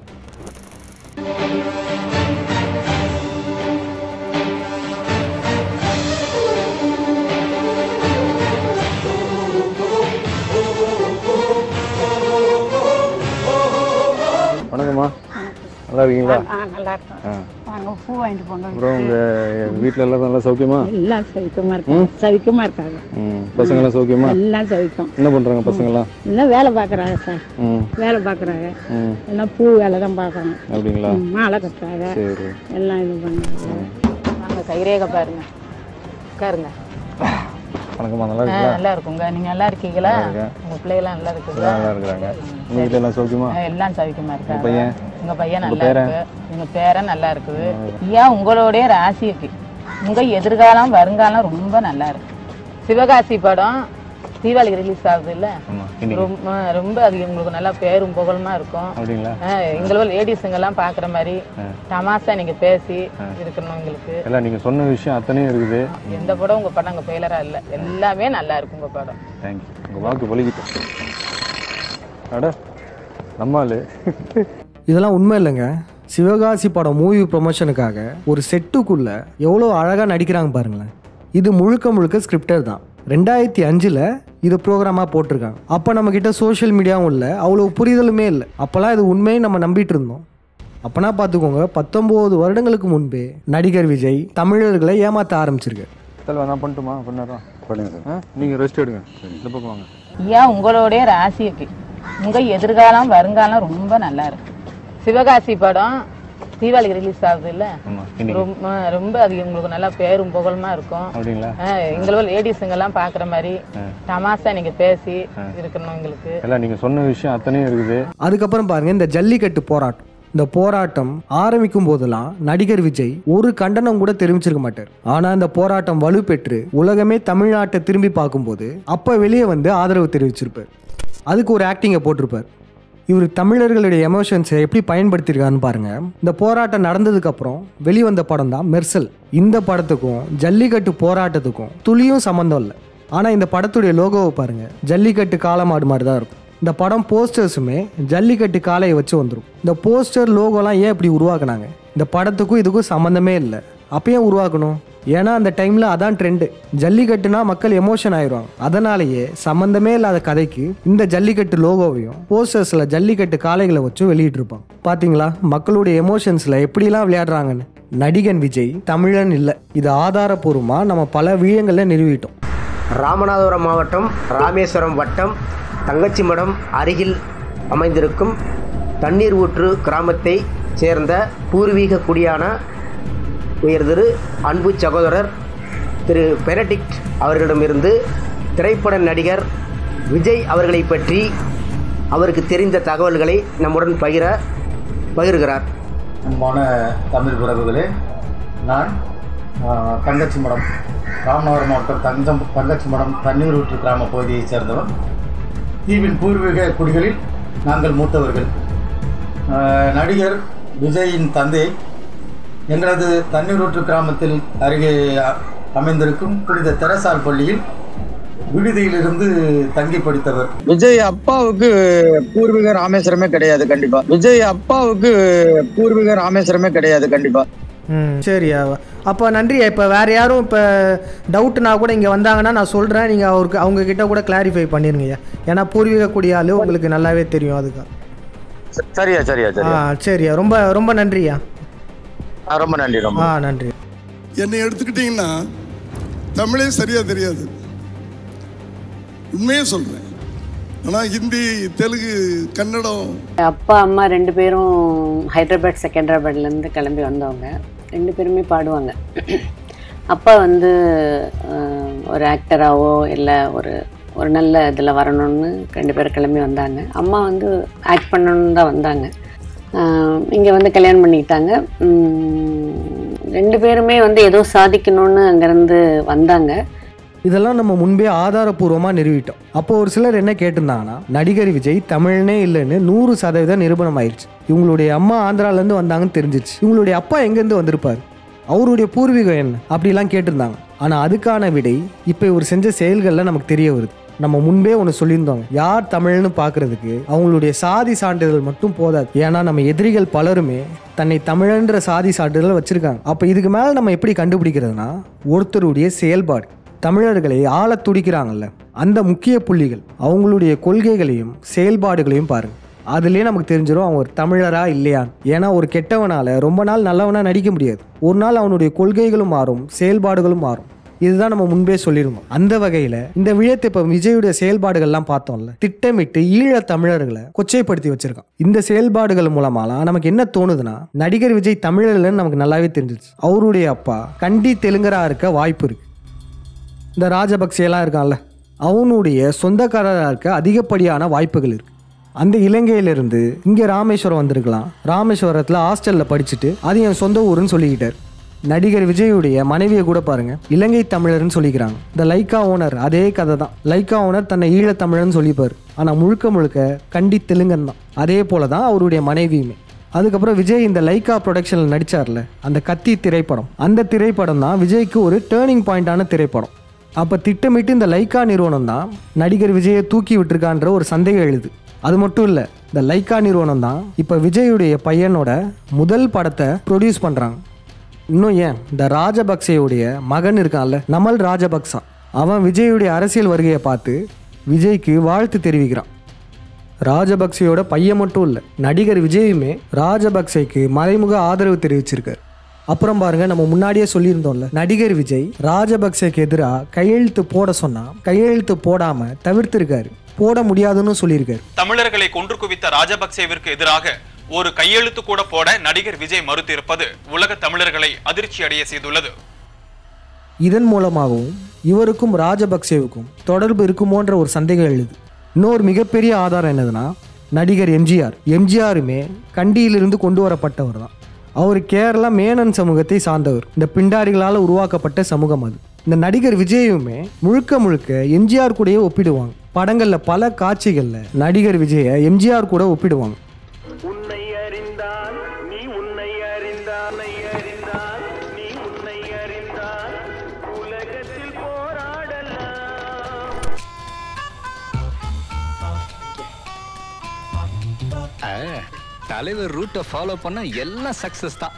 வணக்கம்மா நல்லா இருக்கீங்களா ஆ நல்லா இருக்கும் வாங்க பூ வாங்கிட்டு போங்க அப்புறம் உங்கள் வீட்டில் எல்லாம் நல்லா சௌக்கியமா எல்லாம் சவிக்கமா இருக்காங்க சவிக்கமா இருக்காங்க ம் பசங்களாம் சௌக்கியமா எல்லாம் சவிக்கும் என்ன பண்ணுறாங்க பசங்களாம் எல்லாம் வேலை பார்க்குறாங்க சார் ம் வேலை பார்க்குறாங்க ம் எல்லாம் பூ வேலை தான் பார்க்குறாங்க அப்படிங்களா மாலை கட்டுறாங்க சரி எல்லாம் இது பண்ணுறாங்க வாங்க கைரேகை பாருங்க உட்காருங்க வணக்கம்மா நல்லா ஆ, இருக்கீங்களா நல்லா இருக்குங்க நீங்க நல்லா இருக்கீங்களா நல்லா இருக்கேன். உங்க பிள்ளைகளாம் நல்லா இருக்குங்களா எல்லாம் நல்லா இருக்கிறாங்க உங்கள் வீட்டில் எல்லாம் சௌக்கியமா ஆ, எல்லாம் சவிக்கமா இருக்காங்க பையன்? உங்க பையன் உங்க நல்லா பேரன்? இருக்கு உங்க பேரன் நல்லா இருக்குது ஏன் உங்களுடைய ராசிக்கு உங்க எதிர்காலம் வருங்காலம் ரொம்ப நல்லா இருக்கு சிவகாசி படம் தீபாவளிக்கு ரிலீஸ் ஆகுது இல்ல ஆமாம் இன்னைக்கு ரொம்ப ரொம்ப அது உங்களுக்கு நல்லா பேரும் புகழுமா இருக்கும் அப்படிங்களா ஆஹ் எங்களோட லேடிஸுங்க எல்லாம் பாக்குற மாதிரி தமாசா நீங்க பேசி இருக்கணும் எங்களுக்கு எல்லாம் நீங்கள் சொன்ன விஷயம் அத்தனையும் இருக்குது எந்த படம் உங்க படம் அங்க ஃபெயிலரா இல்ல எல்லாமே நல்லா இருக்கும் உங்க படம் தேங்க்யூ உங்கள் வாக்கு பொலிக்கிட்டோம் அட நம்மால் இதெல்லாம் உண்மை இல்லைங்க சிவகாசி படம் மூவி ப்ரொமோஷனுக்காக ஒரு செட்டுக்குள்ள எவ்வளோ அழகாக நடிக்கிறாங்க பாருங்களேன் இது முழுக்க முழுக்க ஸ்கிரிப்டர் தான் ரெண்டாயிரத்தி அஞ்சில் இது ப்ரோக்ராமாக போட்டிருக்காங்க அப்போ நம்மக்கிட்ட சோஷியல் மீடியாவும் இல்லை அவ்வளோ புரிதலுமே இல்லை அப்போல்லாம் இது உண்மையை நம்ம நம்பிட்டு இருந்தோம் அப்போனா பார்த்துக்கோங்க பத்தொம்போது வருடங்களுக்கு முன்பே நடிகர் விஜய் தமிழர்களை ஏமாற்ற ஆரம்பிச்சிருக்காரு தலைவா நான் பண்ணட்டுமா பண்ணாரா பண்ணுங்க சார் ஆ நீங்கள் ரெஸ்ட் எடுங்க இந்த பக்கம் வாங்க ஐயா உங்களுடைய ராசிக்கு உங்க எதிர்காலம் வருங்காலம் ரொம்ப நல்லா இருக்கு சிவகாசி படம் தீபாவளிக்கு ரிலீஸ் ஆகுது இல்ல ஆமாம் இன்னைக்கு ரொம்ப ரொம்ப அது உங்களுக்கு நல்லா பேரும் புகழுமா இருக்கும் அப்படிங்களா எங்களோட லேடிஸுங்க எல்லாம் பாக்குற மாதிரி தமாசா நீங்க பேசி இருக்கணும் எங்களுக்கு எல்லாம் நீங்கள் சொன்ன விஷயம் அத்தனையும் இருக்குது அதுக்கப்புறம் பாருங்க இந்த ஜல்லிக்கட்டு போராட்டம் இந்த போராட்டம் ஆரம்பிக்கும் போதெல்லாம் நடிகர் விஜய் ஒரு கண்டனம் கூட தெரிவிச்சிருக்க மாட்டார் ஆனா இந்த போராட்டம் வலுப்பெற்று உலகமே தமிழ்நாட்டை திரும்பி பார்க்கும்போது அப்ப வெளியே வந்து ஆதரவு தெரிவிச்சிருப்பார் அதுக்கு ஒரு ஆக்டிங்கை போட்டிருப்பார் இவர் தமிழர்களுடைய எமோஷன்ஸை எப்படி பயன்படுத்தியிருக்காருன்னு பாருங்க இந்த போராட்டம் நடந்ததுக்கு அப்புறம் வெளிவந்த படம் தான் மெர்சல் இந்த படத்துக்கும் ஜல்லிக்கட்டு போராட்டத்துக்கும் துளியும் சம்மந்தம் இல்லை ஆனால் இந்த படத்துடைய லோகோவை பாருங்க ஜல்லிக்கட்டு காளமாடு மாதிரி தான் இருக்கும் இந்த படம் போஸ்டர்ஸுமே ஜல்லிக்கட்டு காளையை வச்சு வந்துடும் இந்த போஸ்டர் லோகோலாம் ஏன் இப்படி உருவாக்குனாங்க இந்த படத்துக்கும் இதுக்கும் சம்மந்தமே இல்லை அப்போ ஏன் உருவாக்கணும் ஏன்னா அந்த டைமில் அதான் ட்ரெண்டு ஜல்லிக்கட்டுனா மக்கள் எமோஷன் ஆயிடுவாங்க அதனாலேயே சம்மந்தமே இல்லாத கதைக்கு இந்த ஜல்லிக்கட்டு லோகோவையும் போஸ்டர்ஸில் ஜல்லிக்கட்டு காளைகளை வச்சு வெளியிட்டிருப்பாங்க பார்த்தீங்களா மக்களுடைய எமோஷன்ஸில் எப்படிலாம் விளையாடுறாங்கன்னு நடிகன் விஜய் தமிழன் இல்லை இது ஆதாரபூர்வமாக நம்ம பல விழயங்களில் நிறுவிட்டோம் ராமநாதபுரம் மாவட்டம் ராமேஸ்வரம் வட்டம் தங்கச்சிமடம் அருகில் அமைந்திருக்கும் தண்ணீர் ஊற்று கிராமத்தை சேர்ந்த பூர்வீக குடியான உயர் திரு அன்பு சகோதரர் திரு பெனடிக்ட் அவர்களிடமிருந்து திரைப்பட நடிகர் விஜய் அவர்களை பற்றி அவருக்கு தெரிந்த தகவல்களை நம்முடன் பகிர பகிர்கிறார் அன்பான தமிழ் உறவுகளே நான் ஆஹ், தங்கச்சிமடம் ராமநாதபுரம் மாவட்டம் தஞ்சம் தங்கச்சிமடம் தண்ணீர் ஊற்று கிராம பகுதியைச் சேர்ந்தவன் தீவின் பூர்வீக குடிகளில் நாங்கள் மூத்தவர்கள் ஆஹ், நடிகர் விஜயின் தந்தை எங்களது தண்ணீர் ஊற்று கிராமத்தில் அருகே அ- அமைந்திருக்கும் புனித தெரசால் பள்ளியில் விடுதியிலிருந்து தங்கி படித்தவர் விஜய் அப்பாவுக்கு பூர்வீக ராமேஸ்வரமே கிடையாது கண்டிப்பா விஜய் அப்பாவுக்கு பூர்வீக ராமேஸ்வரமே கிடையாது கண்டிப்பா ம் சரியா அப்போ நன்றியா இப்போ வேறு யாரும் இப்போ டவுட்னா கூட இங்கே வந்தாங்கன்னா நான் சொல்கிறேன் நீங்கள் அவருக்கு அவங்க கிட்ட கூட கிளாரிஃபை பண்ணிருங்கய்யா ஏன்னா பூர்வீக குடியால் உங்களுக்கு நல்லாவே தெரியும் அதுக்கு ச- சரியா சரியா ஆ சரியா சரியா ரொம்ப ரொம்ப நன்றியா ஆ, ரொம்ப நன்றி ரொம்ப ஆ நன்றி என்னை எடுத்துக்கிட்டிங்கன்னா தமிழே சரியாக தெரியாது உண்மையே சொல்கிறேன் ஆனால் ஹிந்தி தெலுங்கு கன்னடம் அப்பா அம்மா ரெண்டு பேரும் ஹைதராபாத் செகண்டராபாத்லேருந்து கிளம்பி வந்தவங்க ரெண்டு பேருமே பாடுவாங்க அப்பா வந்து அஹ், ஒரு ஆக்டராகவோ இல்லை ஒரு ஒரு நல்ல இதில் வரணும்னு ரெண்டு பேரும் கிளம்பி வந்தாங்க அம்மா வந்து ஆக்ட் பண்ணணும்னு தான் வந்தாங்க இங்கே வந்து கல்யாணம் பண்ணிக்கிட்டாங்க உம், ரெண்டு பேருமே வந்து ஏதோ சாதிக்கணும்னு அங்கேருந்து வந்தாங்க இதெல்லாம் நம்ம முன்பே ஆதாரபூர்வமாக நிறுவிட்டோம் அப்போ ஒரு சிலர் என்ன கேட்டிருந்தாங்கன்னா நடிகர் விஜய் தமிழனே இல்லைன்னு நூறு சதவீதம் நிரூபணம் ஆயிடுச்சு இவங்களுடைய அம்மா ஆந்திராலேருந்து வந்தாங்கன்னு தெரிஞ்சிச்சு இவங்களுடைய அப்பா எங்கேருந்து வந்திருப்பார் அவருடைய பூர்வீகம் என்ன அப்படிலாம் கேட்டிருந்தாங்க ஆனால் அதுக்கான விடை இப்போ இவர் செஞ்ச செயல்களில் நமக்கு தெரிய வருது நம்ம முன்பே ஒன்று சொல்லியிருந்தோம் யார் தமிழ்னு பார்க்கறதுக்கு அவங்களுடைய சாதி சான்றிதழ் மட்டும் போதாது ஏன்னா நம்ம எதிரிகள் பலருமே தன்னை தமிழன்ற சாதி சான்றிதழ் வச்சிருக்காங்க அப்போ இதுக்கு மேலே நம்ம எப்படி கண்டுபிடிக்கிறதுனா ஒருத்தருடைய செயல்பாடு தமிழர்களை ஆள துடிக்கிறாங்கல்ல அந்த முக்கிய புள்ளிகள் அவங்களுடைய கொள்கைகளையும் செயல்பாடுகளையும் பாருங்க அதுலேயே நமக்கு தெரிஞ்சிடும் அவன் ஒரு தமிழரா இல்லையான்னு ஏன்னா ஒரு கெட்டவனால ரொம்ப நாள் நல்லவனா நடிக்க முடியாது ஒரு நாள் அவனுடைய கொள்கைகளும் மாறும் செயல்பாடுகளும் மாறும் இதுதான் நம்ம முன்பே சொல்லியிருந்தோம் அந்த வகையில் இந்த விழயத்தை இப்போ விஜயுடைய செயல்பாடுகள்லாம் பார்த்தோம்ல திட்டமிட்டு ஈழ தமிழர்களை கொச்சைப்படுத்தி வச்சிருக்கான் இந்த செயல்பாடுகள் மூலமாலாம் நமக்கு என்ன தோணுதுன்னா நடிகர் விஜய் தமிழர்லன்னு நமக்கு நல்லாவே தெரிஞ்சிச்சு அவருடைய அப்பா கண்டி தெலுங்கரா இருக்க வாய்ப்பு இருக்கு இந்த ராஜபக்சேலாம் இருக்கான்ல அவனுடைய சொந்தக்காரராக இருக்க அதிகப்படியான வாய்ப்புகள் இருக்கு அந்த இலங்கையிலிருந்து இங்கே ராமேஸ்வரம் வந்திருக்கலாம் ராமேஸ்வரத்தில் ஹாஸ்டலில் படிச்சுட்டு அது என் சொந்த ஊருன்னு சொல்லிக்கிட்டார் நடிகர் விஜயுடைய மனைவியை கூட பாருங்க இலங்கை தமிழர்னு சொல்லிக்கிறாங்க இந்த லைக்கா ஓனர் அதே கதை தான் லைக்கா ஓனர் தன்னை ஈழத்தமிழர்னு சொல்லிப்பார் ஆனால் முழுக்க முழுக்க கண்டி தெலுங்கன் தான் அதே போல தான் அவருடைய மனைவியுமே அதுக்கப்புறம் விஜய் இந்த லைக்கா ப்ரொடக்ஷனில் நடிச்சார்ல அந்த கத்தி திரைப்படம் அந்த திரைப்படம் தான் விஜய்க்கு ஒரு டேர்னிங் பாயிண்டான திரைப்படம் அப்போ திட்டமிட்டு இந்த லைக்கா நிறுவனம் தான் நடிகர் விஜயை தூக்கி விட்டுருக்கான்ற ஒரு சந்தேகம் எழுது அது மட்டும் இல்லை இந்த லைக்கா நிறுவனம் தான் இப்போ விஜயுடைய பையனோட முதல் படத்தை ப்ரொடியூஸ் பண்ணுறாங்க இன்னும் ஏன் இந்த ராஜபக்சேயுடைய மகன் இருக்கான்ல நமல் ராஜபக்சா அவன் விஜயுடைய அரசியல் வருகையை பார்த்து விஜய்க்கு வாழ்த்து தெரிவிக்கிறான் ராஜபக்சேயோட பையன் மட்டும் இல்லை நடிகர் விஜயுமே ராஜபக்சேக்கு மறைமுக ஆதரவு தெரிவிச்சிருக்காரு அப்புறம் பாருங்க நம்ம முன்னாடியே சொல்லியிருந்தோம்ல நடிகர் விஜய் ராஜபக்சேக்கு எதிராக கையெழுத்து போட சொன்னா கையெழுத்து போடாம தவிர்த்திருக்காரு போட முடியாதுன்னு சொல்லியிருக்காரு தமிழர்களை கொன்று குவித்த ராஜபக்சேவிற்கு எதிராக ஒரு கையெழுத்து கூட போட நடிகர் விஜய் மறுத்திருப்பது உலக தமிழர்களை அதிர்ச்சி அடைய செய்துள்ளது இதன் மூலமாகவும் இவருக்கும் ராஜபக்சேவுக்கும் தொடர்பு இருக்குமோன்ற ஒரு சந்தேகம் எழுது இன்னொரு மிகப்பெரிய ஆதாரம் என்னதுன்னா நடிகர் எம்ஜிஆர் எம்ஜிஆருமே கண்டியிலிருந்து கொண்டு வரப்பட்டவர் தான் அவர் கேரளா மேனன் சமூகத்தை சார்ந்தவர் இந்த பிண்டாரிகளால் உருவாக்கப்பட்ட சமூகம் அது இந்த நடிகர் விஜயுமே முழுக்க முழுக்க எம்ஜிஆர் கூடயே ஒப்பிடுவாங்க படங்கள்ல பல காட்சிகள்ல நடிகர் விஜயை எம்ஜிஆர் கூட ஒப்பிடுவாங்க தலைவர் ரூட்டை ஃபாலோ பண்ண எல்லாம் சக்சஸ் தான்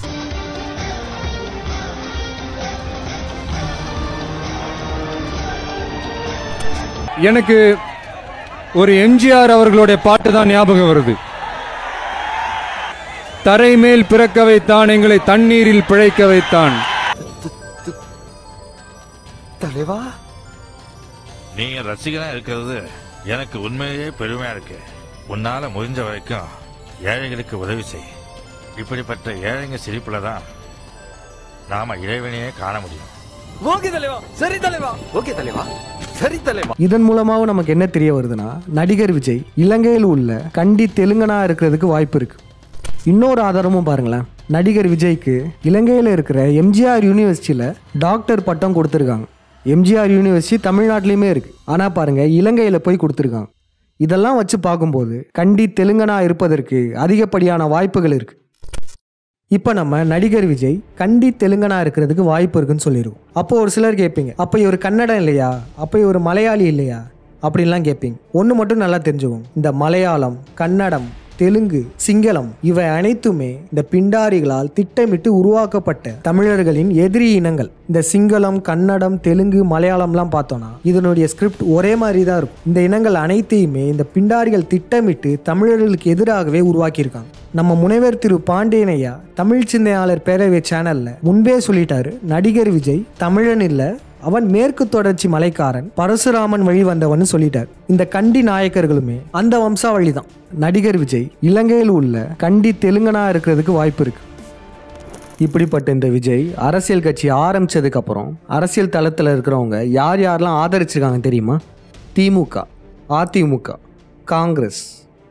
எனக்கு ஒரு எம்ஜிஆர் அவர்களுடைய பாட்டு தான் ஞாபகம் வருது தரை மேல் பிறக்க வைத்தான் எங்களை தண்ணீரில் பிழைக்க வைத்தான் தலைவா நீங்க ரசிகனா இருக்கிறது எனக்கு உண்மையிலேயே பெருமையா இருக்கு உன்னால முடிஞ்ச வரைக்கும் ஏழைகளுக்கு உதவி செய் இப்படிப்பட்ட ஏழைங்க சிரிப்புல தான் நாம இறைவனையே காண முடியும் ஓகே தலைவா சரி தலைவா ஓகே தலைவா சரி தலைவா இதன் மூலமாகவும் நமக்கு என்ன தெரிய வருதுன்னா நடிகர் விஜய் இலங்கையில் உள்ள கண்டி தெலுங்கனா இருக்கிறதுக்கு வாய்ப்பு இருக்கு இன்னொரு ஆதாரமும் பாருங்களேன் நடிகர் விஜய்க்கு இலங்கையில் இருக்கிற எம்ஜிஆர் யூனிவர்சிட்டியில் டாக்டர் பட்டம் கொடுத்துருக்காங்க எம்ஜிஆர் யூனிவர்சிட்டி தமிழ்நாட்டிலையுமே இருக்கு ஆனால் பாருங்க இலங்கையில் போய் கொடுத்துருக்காங்க இதெல்லாம் வச்சு பார்க்கும்போது கண்டி தெலுங்கனா இருப்பதற்கு அதிகப்படியான வாய்ப்புகள் இருக்கு இப்போ நம்ம நடிகர் விஜய் கண்டி தெலுங்கனா இருக்கிறதுக்கு வாய்ப்பு இருக்குன்னு சொல்லிடுவோம் அப்போ ஒரு சிலர் கேட்பீங்க அப்போ இவர் கன்னடம் இல்லையா அப்போ இவர் மலையாளி இல்லையா அப்படின்லாம் கேட்பீங்க ஒன்று மட்டும் நல்லா தெரிஞ்சுக்கோங்க இந்த மலையாளம் கன்னடம் தெலுங்கு சிங்களம் இவை அனைத்துமே இந்த பிண்டாரிகளால் திட்டமிட்டு உருவாக்கப்பட்ட தமிழர்களின் எதிரி இனங்கள் இந்த சிங்களம் கன்னடம் தெலுங்கு மலையாளம்லாம் பார்த்தோம்னா இதனுடைய ஸ்கிரிப்ட் ஒரே மாதிரி தான் இருக்கும் இந்த இனங்கள் அனைத்தையுமே இந்த பிண்டாரிகள் திட்டமிட்டு தமிழர்களுக்கு எதிராகவே உருவாக்கியிருக்காங்க நம்ம முனைவர் திரு பாண்டியனையா தமிழ் சிந்தனையாளர் பேரவை சேனல்ல முன்பே சொல்லிட்டாரு நடிகர் விஜய் தமிழன் இல்ல அவன் மேற்கு தொடர்ச்சி மலைக்காரன் பரசுராமன் வழி வந்தவன் சொல்லிட்டார் இந்த கண்டி நாயக்கர்களுமே அந்த வம்சாவளி தான் நடிகர் விஜய் இலங்கையில் உள்ள கண்டி தெலுங்கனா இருக்கிறதுக்கு வாய்ப்பு இருக்கு இப்படிப்பட்ட இந்த விஜய் அரசியல் கட்சி ஆரம்பிச்சதுக்கு அப்புறம் அரசியல் தளத்தில் இருக்கிறவங்க யார் யாரெல்லாம் ஆதரிச்சிருக்காங்க தெரியுமா திமுக அதிமுக காங்கிரஸ்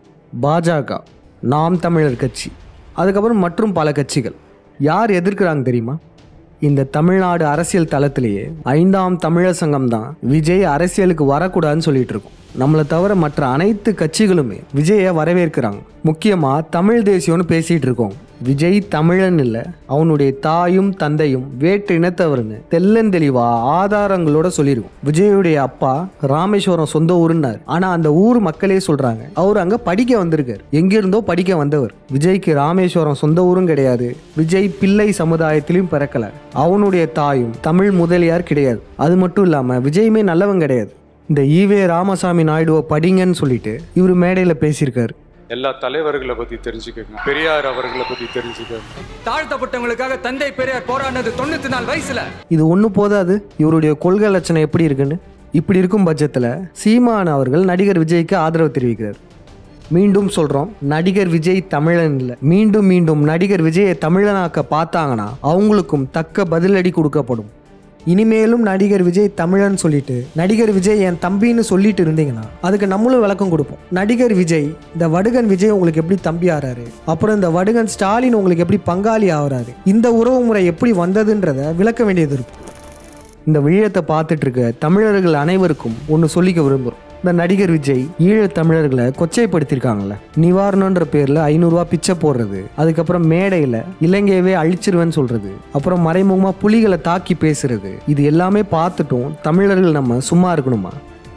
பாஜக நாம் தமிழர் கட்சி அதுக்கப்புறம் மற்றும் பல கட்சிகள் யார் எதிர்க்கிறாங்க தெரியுமா இந்த தமிழ்நாடு அரசியல் தளத்திலேயே ஐந்தாம் தமிழர் சங்கம் தான் விஜய் அரசியலுக்கு வரக்கூடாதுன்னு சொல்லிட்டு இருக்கோம் நம்மளை தவிர மற்ற அனைத்து கட்சிகளுமே விஜயை வரவேற்கிறாங்க முக்கியமா தமிழ் தேசியம்னு பேசிட்டு இருக்கோம் விஜய் தமிழன் இல்லை அவனுடைய தாயும் தந்தையும் வேற்று இனத்தவர்னு தெள்ளந்தெளிவா ஆதாரங்களோட சொல்லியிருக்கோம் விஜயுடைய அப்பா ராமேஸ்வரம் சொந்த ஊருன்னாரு ஆனா அந்த ஊர் மக்களே சொல்றாங்க அவர் அங்க படிக்க வந்திருக்காரு எங்கிருந்தோ படிக்க வந்தவர் விஜய்க்கு ராமேஸ்வரம் சொந்த ஊரும் கிடையாது விஜய் பிள்ளை சமுதாயத்திலும் பிறக்கல அவனுடைய தாயும் தமிழ் முதலியார் கிடையாது அது மட்டும் இல்லாம விஜயுமே நல்லவன் கிடையாது இந்த ஈவே ராமசாமி நாயுடுவை படிங்கன்னு சொல்லிட்டு இவர் மேடையில பேசியிருக்காரு எல்லா தலைவர்களை பத்தி தெரிஞ்சுக்கோங்க பெரியார் அவர்களை பத்தி தெரிஞ்சுக்கோங்க தாழ்த்தப்பட்டவங்களுக்காக தந்தை பெரியார் போராடினது தொண்ணூத்தி நாலு வயசுல இது ஒன்றும் போதாது இவருடைய கொள்கை லட்சணம் எப்படி இருக்குன்னு இப்படி இருக்கும் பட்சத்தில் சீமான் அவர்கள் நடிகர் விஜய்க்கு ஆதரவு தெரிவிக்கிறார் மீண்டும் சொல்கிறோம் நடிகர் விஜய் தமிழன் இல்லை மீண்டும் மீண்டும் நடிகர் விஜயை தமிழனாக்க பார்த்தாங்கன்னா அவங்களுக்கும் தக்க பதிலடி கொடுக்கப்படும் இனிமேலும் நடிகர் விஜய் தமிழன் சொல்லிட்டு நடிகர் விஜய் என் தம்பின்னு சொல்லிட்டு இருந்தீங்கன்னா அதுக்கு நம்மளும் விளக்கம் கொடுப்போம் நடிகர் விஜய் இந்த வடுகன் விஜய் உங்களுக்கு எப்படி தம்பி ஆறாரு அப்புறம் இந்த வடுகன் ஸ்டாலின் உங்களுக்கு எப்படி பங்காளி ஆகுறாரு இந்த உறவு முறை எப்படி வந்ததுன்றத விளக்க வேண்டியது இருக்கும் இந்த விழயத்தை பார்த்துட்டு இருக்க தமிழர்கள் அனைவருக்கும் ஒன்று சொல்லிக்க விரும்புகிறோம் இந்த நடிகர் விஜய் ஈழத் தமிழர்களை கொச்சைப்படுத்தியிருக்காங்கல்ல நிவாரணன்ற பேர்ல ஐநூறுரூவா பிச்சை போடுறது அதுக்கப்புறம் மேடையில் இலங்கையவே அழிச்சிருவேன்னு சொல்றது அப்புறம் மறைமுகமாக புலிகளை தாக்கி பேசுறது இது எல்லாமே பார்த்துட்டும் தமிழர்கள் நம்ம சும்மா இருக்கணுமா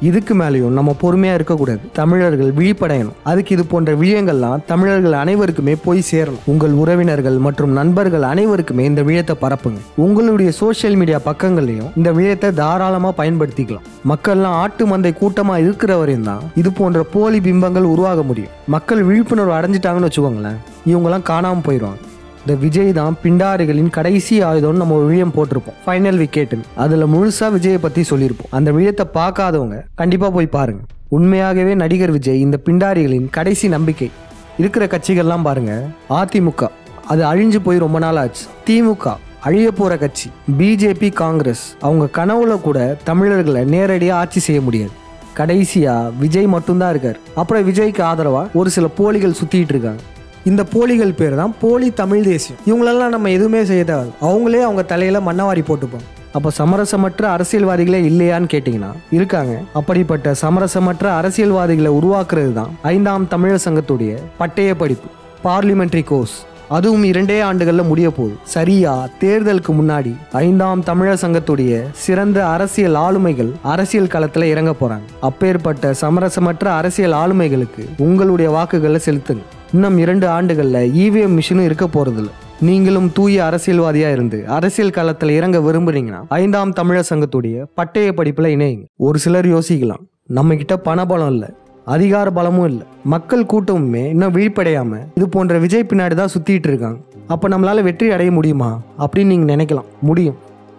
இதுக்கு மேலேயும் நம்ம பொறுமையா இருக்கக்கூடாது தமிழர்கள் விழிப்படையணும் அதுக்கு இது போன்ற விழியங்கள்லாம் தமிழர்கள் அனைவருக்குமே போய் சேரணும் உங்கள் உறவினர்கள் மற்றும் நண்பர்கள் அனைவருக்குமே இந்த விழயத்தை பரப்புங்க உங்களுடைய சோஷியல் மீடியா பக்கங்கள்லையும் இந்த விழயத்தை தாராளமா பயன்படுத்திக்கலாம் மக்கள்லாம் ஆட்டு மந்தை கூட்டமா இருக்கிற வரையும் தான் இது போன்ற போலி பிம்பங்கள் உருவாக முடியும் மக்கள் விழிப்புணர்வு அடைஞ்சிட்டாங்கன்னு வச்சுக்கோங்களேன் இவங்கெல்லாம் காணாம போயிடுவாங்க இந்த விஜய் தான் பிண்டாரிகளின் கடைசி ஆயுதம்னு நம்ம ஒரு விழியம் போட்டிருப்போம் ஃபைனல் விக்கெட்டுன்னு அதில் முழுசா விஜயை பற்றி சொல்லியிருப்போம் அந்த விழியத்தை பார்க்காதவங்க கண்டிப்பாக போய் பாருங்க உண்மையாகவே நடிகர் விஜய் இந்த பிண்டாரிகளின் கடைசி நம்பிக்கை இருக்கிற கட்சிகள்லாம் பாருங்க அதிமுக அது அழிஞ்சு போய் ரொம்ப நாள் ஆச்சு திமுக அழிய போற கட்சி பிஜேபி காங்கிரஸ் அவங்க கனவுல கூட தமிழர்களை நேரடியாக ஆட்சி செய்ய முடியாது கடைசியா விஜய் மட்டும்தான் இருக்கார் அப்புறம் விஜய்க்கு ஆதரவா ஒரு சில போலிகள் சுத்திட்டு இருக்காங்க இந்த போலிகள் பேர் தான் போலி தமிழ் தேசியம் இவங்களெல்லாம் நம்ம எதுவுமே செய்ய தேவை அவங்களே அவங்க தலையில மண்ணவாரி போட்டுப்பாங்க அப்போ சமரசமற்ற அரசியல்வாதிகளே இல்லையான்னு கேட்டிங்கன்னா இருக்காங்க அப்படிப்பட்ட சமரசமற்ற அரசியல்வாதிகளை உருவாக்குறது தான் ஐந்தாம் தமிழர் சங்கத்துடைய பட்டய படிப்பு பார்லிமெண்ட்ரி கோர்ஸ் அதுவும் இரண்டே ஆண்டுகள்ல முடிய போகுது சரியா தேர்தலுக்கு முன்னாடி ஐந்தாம் தமிழர் சங்கத்துடைய சிறந்த அரசியல் ஆளுமைகள் அரசியல் களத்துல இறங்க போறாங்க அப்பேற்பட்ட சமரசமற்ற அரசியல் ஆளுமைகளுக்கு உங்களுடைய வாக்குகளை செலுத்துங்க இன்னும் இரண்டு ஆண்டுகள்ல இவிஎம் மிஷினும் இருக்க போறதில்ல நீங்களும் தூய அரசியல்வாதியா இருந்து அரசியல் களத்துல இறங்க விரும்புறீங்கன்னா ஐந்தாம் தமிழர் சங்கத்துடைய பட்டய படிப்புல இணையுங்க ஒரு சிலர் யோசிக்கலாம் நம்ம கிட்ட பணபலம் இல்ல அதிகார பலமும் இல்லை மக்கள் கூட்டமுமே இன்னும் விழிப்படையாம இது போன்ற விஜய் பின்னாடி தான் சுத்திட்டு இருக்காங்க அப்ப நம்மளால வெற்றி அடைய முடியுமா அப்படின்னு நீங்க நினைக்கலாம் முடியும்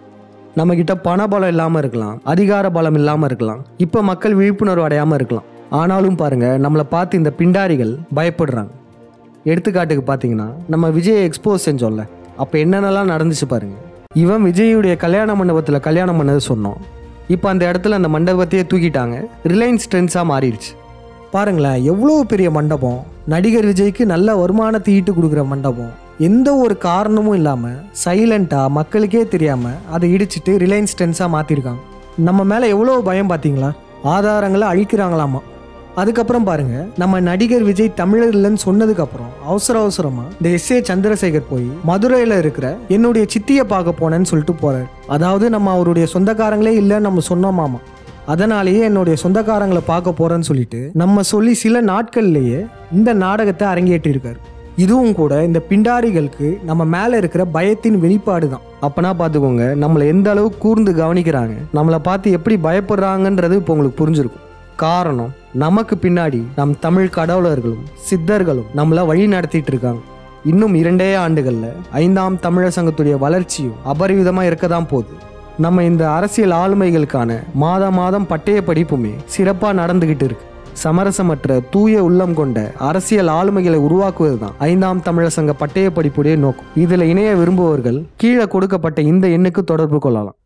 நம்ம கிட்ட பண பலம் இல்லாம இருக்கலாம் அதிகார பலம் இல்லாம இருக்கலாம் இப்ப மக்கள் விழிப்புணர்வு அடையாம இருக்கலாம் ஆனாலும் பாருங்க நம்மளை பார்த்து இந்த பிண்டாரிகள் பயப்படுறாங்க எடுத்துக்காட்டுக்கு பார்த்தீங்கன்னா நம்ம விஜய் எக்ஸ்போஸ் செஞ்சோம்ல அப்போ என்னென்னலாம் நடந்துச்சு பாருங்க இவன் விஜயுடைய கல்யாண மண்டபத்தில் கல்யாணம் பண்ணது சொன்னோம் இப்போ அந்த இடத்துல அந்த மண்டபத்தையே தூக்கிட்டாங்க ரிலையன்ஸ் ட்ரெண்ட்ஸாக மாறிடுச்சு பாருங்களேன் எவ்வளோ பெரிய மண்டபம் நடிகர் விஜய்க்கு நல்ல வருமானத்தை ஈட்டு கொடுக்குற மண்டபம் எந்த ஒரு காரணமும் இல்லாமல் சைலண்ட்டாக மக்களுக்கே தெரியாமல் அதை இடிச்சிட்டு ரிலையன்ஸ் ட்ரெண்ட்ஸாக மாற்றிருக்காங்க நம்ம மேலே எவ்வளோ பயம் பார்த்தீங்களா ஆதாரங்களை அழிக்கிறாங்களாமா அதுக்கப்புறம் பாருங்க நம்ம நடிகர் விஜய் தமிழர் இல்லைன்னு சொன்னதுக்கு அப்புறம் அவசர அவசரமா இந்த எஸ் ஏ சந்திரசேகர் போய் மதுரையில இருக்கிற என்னுடைய சித்தியை பார்க்க போனேன்னு சொல்லிட்டு போறாரு அதாவது நம்ம அவருடைய சொந்தக்காரங்களே இல்லைன்னு நம்ம சொன்னோமாமா அதனாலேயே என்னுடைய சொந்தக்காரங்களை பார்க்க போறேன்னு சொல்லிட்டு நம்ம சொல்லி சில நாட்கள்லயே இந்த நாடகத்தை அரங்கேற்றிருக்காரு இதுவும் கூட இந்த பிண்டாரிகளுக்கு நம்ம மேல இருக்கிற பயத்தின் வெளிப்பாடு தான் அப்பனா பார்த்துக்கோங்க நம்மளை எந்த அளவு கூர்ந்து கவனிக்கிறாங்க நம்மளை பார்த்து எப்படி பயப்படுறாங்கன்றது இப்போ உங்களுக்கு புரிஞ்சிருக்கும் காரணம் நமக்கு பின்னாடி நம் தமிழ் கடவுளர்களும் சித்தர்களும் நம்மளை வழி நடத்திட்டு இருக்காங்க இன்னும் இரண்டே ஆண்டுகள்ல ஐந்தாம் தமிழர் சங்கத்துடைய வளர்ச்சியும் அபரிவிதமா இருக்க தான் போகுது நம்ம இந்த அரசியல் ஆளுமைகளுக்கான மாத மாதம் பட்டய படிப்புமே சிறப்பா நடந்துகிட்டு இருக்கு சமரசமற்ற தூய உள்ளம் கொண்ட அரசியல் ஆளுமைகளை உருவாக்குவது தான் ஐந்தாம் தமிழர் சங்க பட்டய படிப்புடைய நோக்கம் இதுல இணைய விரும்புபவர்கள் கீழே கொடுக்கப்பட்ட இந்த எண்ணுக்கு தொடர்பு கொள்ளலாம்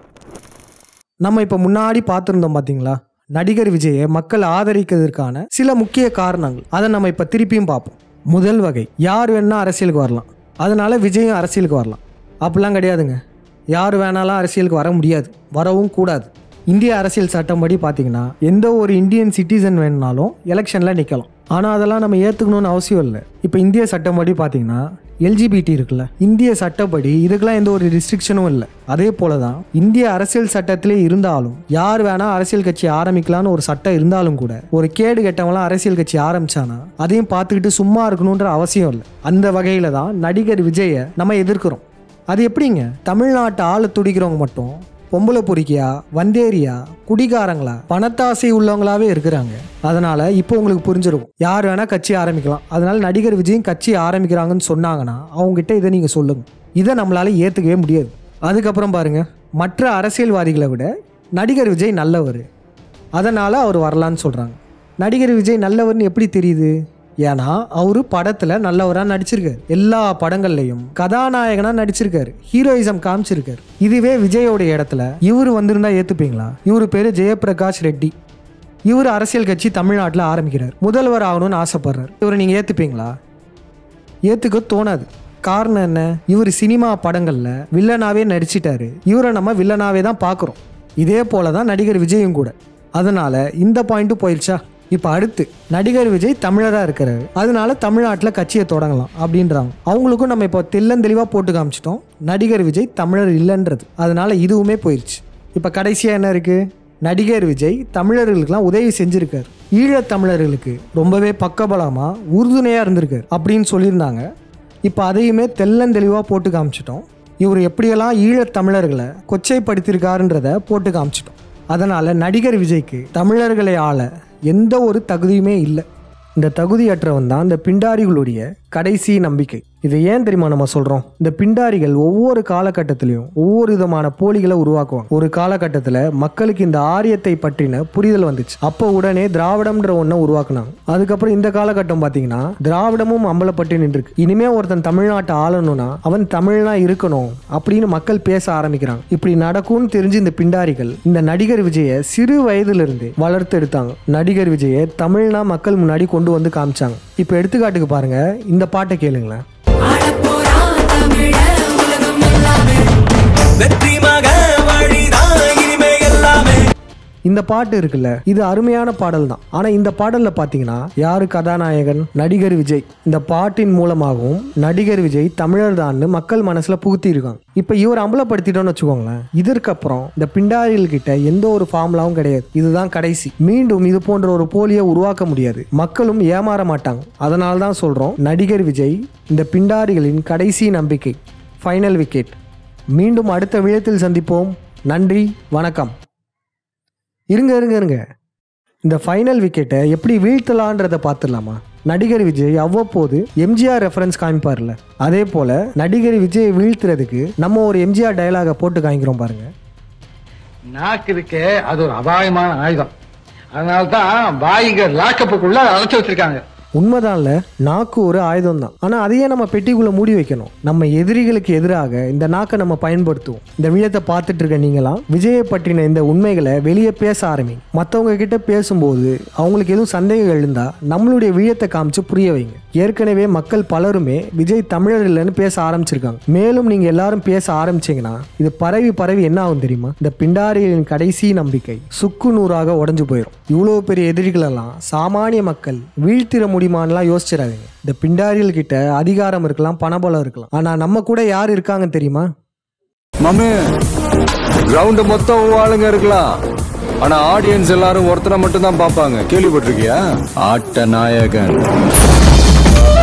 நம்ம இப்ப முன்னாடி பார்த்துருந்தோம் பாத்தீங்களா நடிகர் விஜயை மக்கள் ஆதரிக்கிறதுக்கான சில முக்கிய காரணங்கள் அதை நம்ம இப்ப திருப்பியும் பார்ப்போம் முதல் வகை யார் வேணா அரசியலுக்கு வரலாம் அதனால விஜயும் அரசியலுக்கு வரலாம் அப்படிலாம் கிடையாதுங்க யார் வேணாலும் அரசியலுக்கு வர முடியாது வரவும் கூடாது இந்திய அரசியல் சட்டம்படி பார்த்தீங்கன்னா எந்த ஒரு இந்தியன் சிட்டிசன் வேணுனாலும் எலெக்ஷனில் நிற்கலாம் ஆனால் அதெல்லாம் நம்ம ஏற்றுக்கணும்னு அவசியம் இல்லை இப்போ இந்திய சட்டப்படி பார்த்தீங்கன்னா எல்ஜிபிடி இருக்குல்ல இந்திய சட்டப்படி இதுக்கெல்லாம் எந்த ஒரு ரெஸ்ட்ரிக்ஷனும் இல்லை அதே போல தான் இந்திய அரசியல் சட்டத்திலே இருந்தாலும் யார் வேணா அரசியல் கட்சி ஆரம்பிக்கலாம்னு ஒரு சட்டம் இருந்தாலும் கூட ஒரு கேடு கெட்டவங்களாம் அரசியல் கட்சி ஆரம்பிச்சானா அதையும் பார்த்துக்கிட்டு சும்மா இருக்கணுன்ற அவசியம் இல்லை அந்த வகையில தான் நடிகர் விஜயை நம்ம எதிர்க்கிறோம் அது எப்படிங்க தமிழ்நாட்டை ஆள துடிக்கிறவங்க மட்டும் பொம்பளை பொறிக்கியா வந்தேரியா குடிகாரங்களா பணத்தாசை உள்ளவங்களாவே இருக்கிறாங்க அதனால இப்போ உங்களுக்கு புரிஞ்சிருக்கும் யார் வேணா கட்சி ஆரம்பிக்கலாம் அதனால நடிகர் விஜயும் கட்சி ஆரம்பிக்கிறாங்கன்னு சொன்னாங்கன்னா அவங்ககிட்ட இதை நீங்க சொல்லுங்க இதை நம்மளால ஏத்துக்கவே முடியாது அதுக்கப்புறம் பாருங்க மற்ற அரசியல்வாதிகளை விட நடிகர் விஜய் நல்லவர் அதனால அவர் வரலான்னு சொல்றாங்க நடிகர் விஜய் நல்லவர்னு எப்படி தெரியுது ஏன்னா அவரு படத்துல நல்லவரா நடிச்சிருக்காரு எல்லா படங்கள்லயும் கதாநாயகனா நடிச்சிருக்காரு ஹீரோயிசம் காமிச்சிருக்காரு இதுவே விஜயோட இடத்துல இவர் வந்திருந்தா ஏத்துப்பீங்களா இவரு பேரு ஜெயபிரகாஷ் ரெட்டி இவர் அரசியல் கட்சி தமிழ்நாட்டில் ஆரம்பிக்கிறார் முதல்வர் ஆகணும்னு ஆசைப்படுறாரு இவரை நீங்க ஏத்துப்பீங்களா ஏத்துக்க தோணாது காரணம் என்ன இவர் சினிமா படங்கள்ல வில்லனாவே நடிச்சிட்டாரு இவரை நம்ம வில்லனாவே தான் பார்க்குறோம் இதே போல தான் நடிகர் விஜயும் கூட அதனால இந்த பாயிண்ட்டும் போயிடுச்சா இப்போ அடுத்து நடிகர் விஜய் தமிழராக இருக்கிறாரு அதனால தமிழ்நாட்டில் கட்சியை தொடங்கலாம் அப்படின்றாங்க அவங்களுக்கும் நம்ம இப்போ தெள்ளந்தெளிவாக போட்டு காமிச்சிட்டோம் நடிகர் விஜய் தமிழர் இல்லைன்றது அதனால இதுவுமே போயிடுச்சு இப்போ கடைசியாக என்ன இருக்கு நடிகர் விஜய் தமிழர்களுக்கெல்லாம் உதவி செஞ்சிருக்காரு ஈழத் தமிழர்களுக்கு ரொம்பவே பக்கபலமா உறுதுணையா இருந்திருக்காரு அப்படின்னு சொல்லியிருந்தாங்க இப்போ அதையுமே தெள்ளந்தெளிவாக போட்டு காமிச்சிட்டோம் இவர் எப்படியெல்லாம் ஈழத் தமிழர்களை கொச்சைப்படுத்தியிருக்காருன்றத போட்டு காமிச்சிட்டோம் அதனால் நடிகர் விஜய்க்கு தமிழர்களை ஆள எந்த ஒரு தகுதியுமே இல்லை இந்த தகுதியற்றவன் தான் இந்த பிண்டாரிகளுடைய கடைசி நம்பிக்கை இதை ஏன் தெரியுமா நம்ம சொல்றோம் இந்த பிண்டாரிகள் ஒவ்வொரு காலகட்டத்திலையும் ஒவ்வொரு விதமான போலிகளை உருவாக்குவாங்க ஒரு காலகட்டத்தில் மக்களுக்கு இந்த ஆரியத்தை பற்றின புரிதல் வந்துச்சு அப்போ உடனே திராவிடம்ன்ற ஒன்றை உருவாக்குனாங்க அதுக்கப்புறம் இந்த காலகட்டம் பார்த்தீங்கன்னா திராவிடமும் அம்பலப்பட்டு நின்றுருக்கு இனிமே ஒருத்தன் தமிழ்நாட்டை ஆளணும்னா அவன் தமிழ்னா இருக்கணும் அப்படின்னு மக்கள் பேச ஆரம்பிக்கிறாங்க இப்படி நடக்கும்னு தெரிஞ்சு இந்த பிண்டாரிகள் இந்த நடிகர் விஜயை சிறு வயதிலிருந்து வளர்த்து எடுத்தாங்க நடிகர் விஜயை தமிழ்னா மக்கள் முன்னாடி கொண்டு வந்து காமிச்சாங்க இப்போ எடுத்துக்காட்டுக்கு பாருங்க இந்த பாட்டை கேளுங்களேன் வெற்றி மக வழிதான் இனிமே எல்லாமே இந்த பாட்டு இருக்குல்ல இது அருமையான பாடல் தான் ஆனா இந்த பாடல்ல பாத்தீங்கன்னா யாரு கதாநாயகன் நடிகர் விஜய் இந்த பாட்டின் மூலமாகவும் நடிகர் விஜய் தமிழர் தான் மக்கள் மனசுல புகுத்தி இருக்காங்க இப்ப இவர் அம்பலப்படுத்திட்டோம்னு வச்சுக்கோங்களேன் இதற்கப்புறம் இந்த பிண்டாரிகள் கிட்ட எந்த ஒரு ஃபார்முலாவும் கிடையாது இதுதான் கடைசி மீண்டும் இது போன்ற ஒரு போலியை உருவாக்க முடியாது மக்களும் ஏமாற மாட்டாங்க அதனால தான் சொல்றோம் நடிகர் விஜய் இந்த பிண்டாரிகளின் கடைசி நம்பிக்கை ஃபைனல் விக்கெட் மீண்டும் அடுத்த விழத்தில் சந்திப்போம் நன்றி வணக்கம் இருங்க இருங்க இருங்க இந்த ஃபைனல் விக்கெட்டை எப்படி வீழ்த்தலான்றதை பார்த்துடலாமா நடிகர் விஜய் அவ்வப்போது எம்ஜிஆர் ரெஃபரன்ஸ் காமிப்பார்ல அதே போல நடிகர் விஜய் வீழ்த்துறதுக்கு நம்ம ஒரு எம்ஜிஆர் டயலாகை போட்டு காமிக்கிறோம் பாருங்க நாக்கு இருக்கே அது ஒரு அபாயமான ஆயுதம் அதனால தான் பாய்க லாக்கப்புக்குள்ள அழைச்சு வச்சிருக்காங்க உண்மைதான்ல நாக்கு ஒரு ஆயுதம் தான் ஆனால் அதையே நம்ம பெட்டிக்குள்ள மூடி வைக்கணும் நம்ம எதிரிகளுக்கு எதிராக இந்த நாக்கை நம்ம பயன்படுத்துவோம் இந்த விழத்தை பார்த்துட்டு இருக்க நீங்களாம் விஜயை பற்றின இந்த உண்மைகளை வெளியே பேச ஆரம்பி மற்றவங்க கிட்ட பேசும்போது அவங்களுக்கு எதுவும் சந்தேகங்கள் இருந்தா நம்மளுடைய விழத்தை காமிச்சு புரிய வைங்க ஏற்கனவே மக்கள் பலருமே விஜய் தமிழர் இல்லைன்னு பேச ஆரம்பிச்சிருக்காங்க மேலும் நீங்க எல்லாரும் பேச ஆரம்பிச்சீங்கன்னா இது பரவி பரவி என்ன ஆகும் தெரியுமா இந்த பிண்டாரிகளின் கடைசி நம்பிக்கை சுக்கு நூறாக உடஞ்சு போயிடும் இவ்வளவு பெரிய எதிரிகள் எல்லாம் சாமானிய மக்கள் வீழ்த்திட முடியுமான்லாம் யோசிச்சிடாதீங்க இந்த பிண்டாரிகள் கிட்ட அதிகாரம் இருக்கலாம் பணபலம் இருக்கலாம் ஆனா நம்ம கூட யார் இருக்காங்க தெரியுமா மாமே கிரவுண்ட் மொத்தம் உன் ஆளுங்க இருக்கலாம் ஆனா ஆடியன்ஸ் எல்லாரும் ஒருத்தனை மட்டும் தான் பார்ப்பாங்க கேள்விப்பட்டிருக்கியா ஆட்ட நாயகன்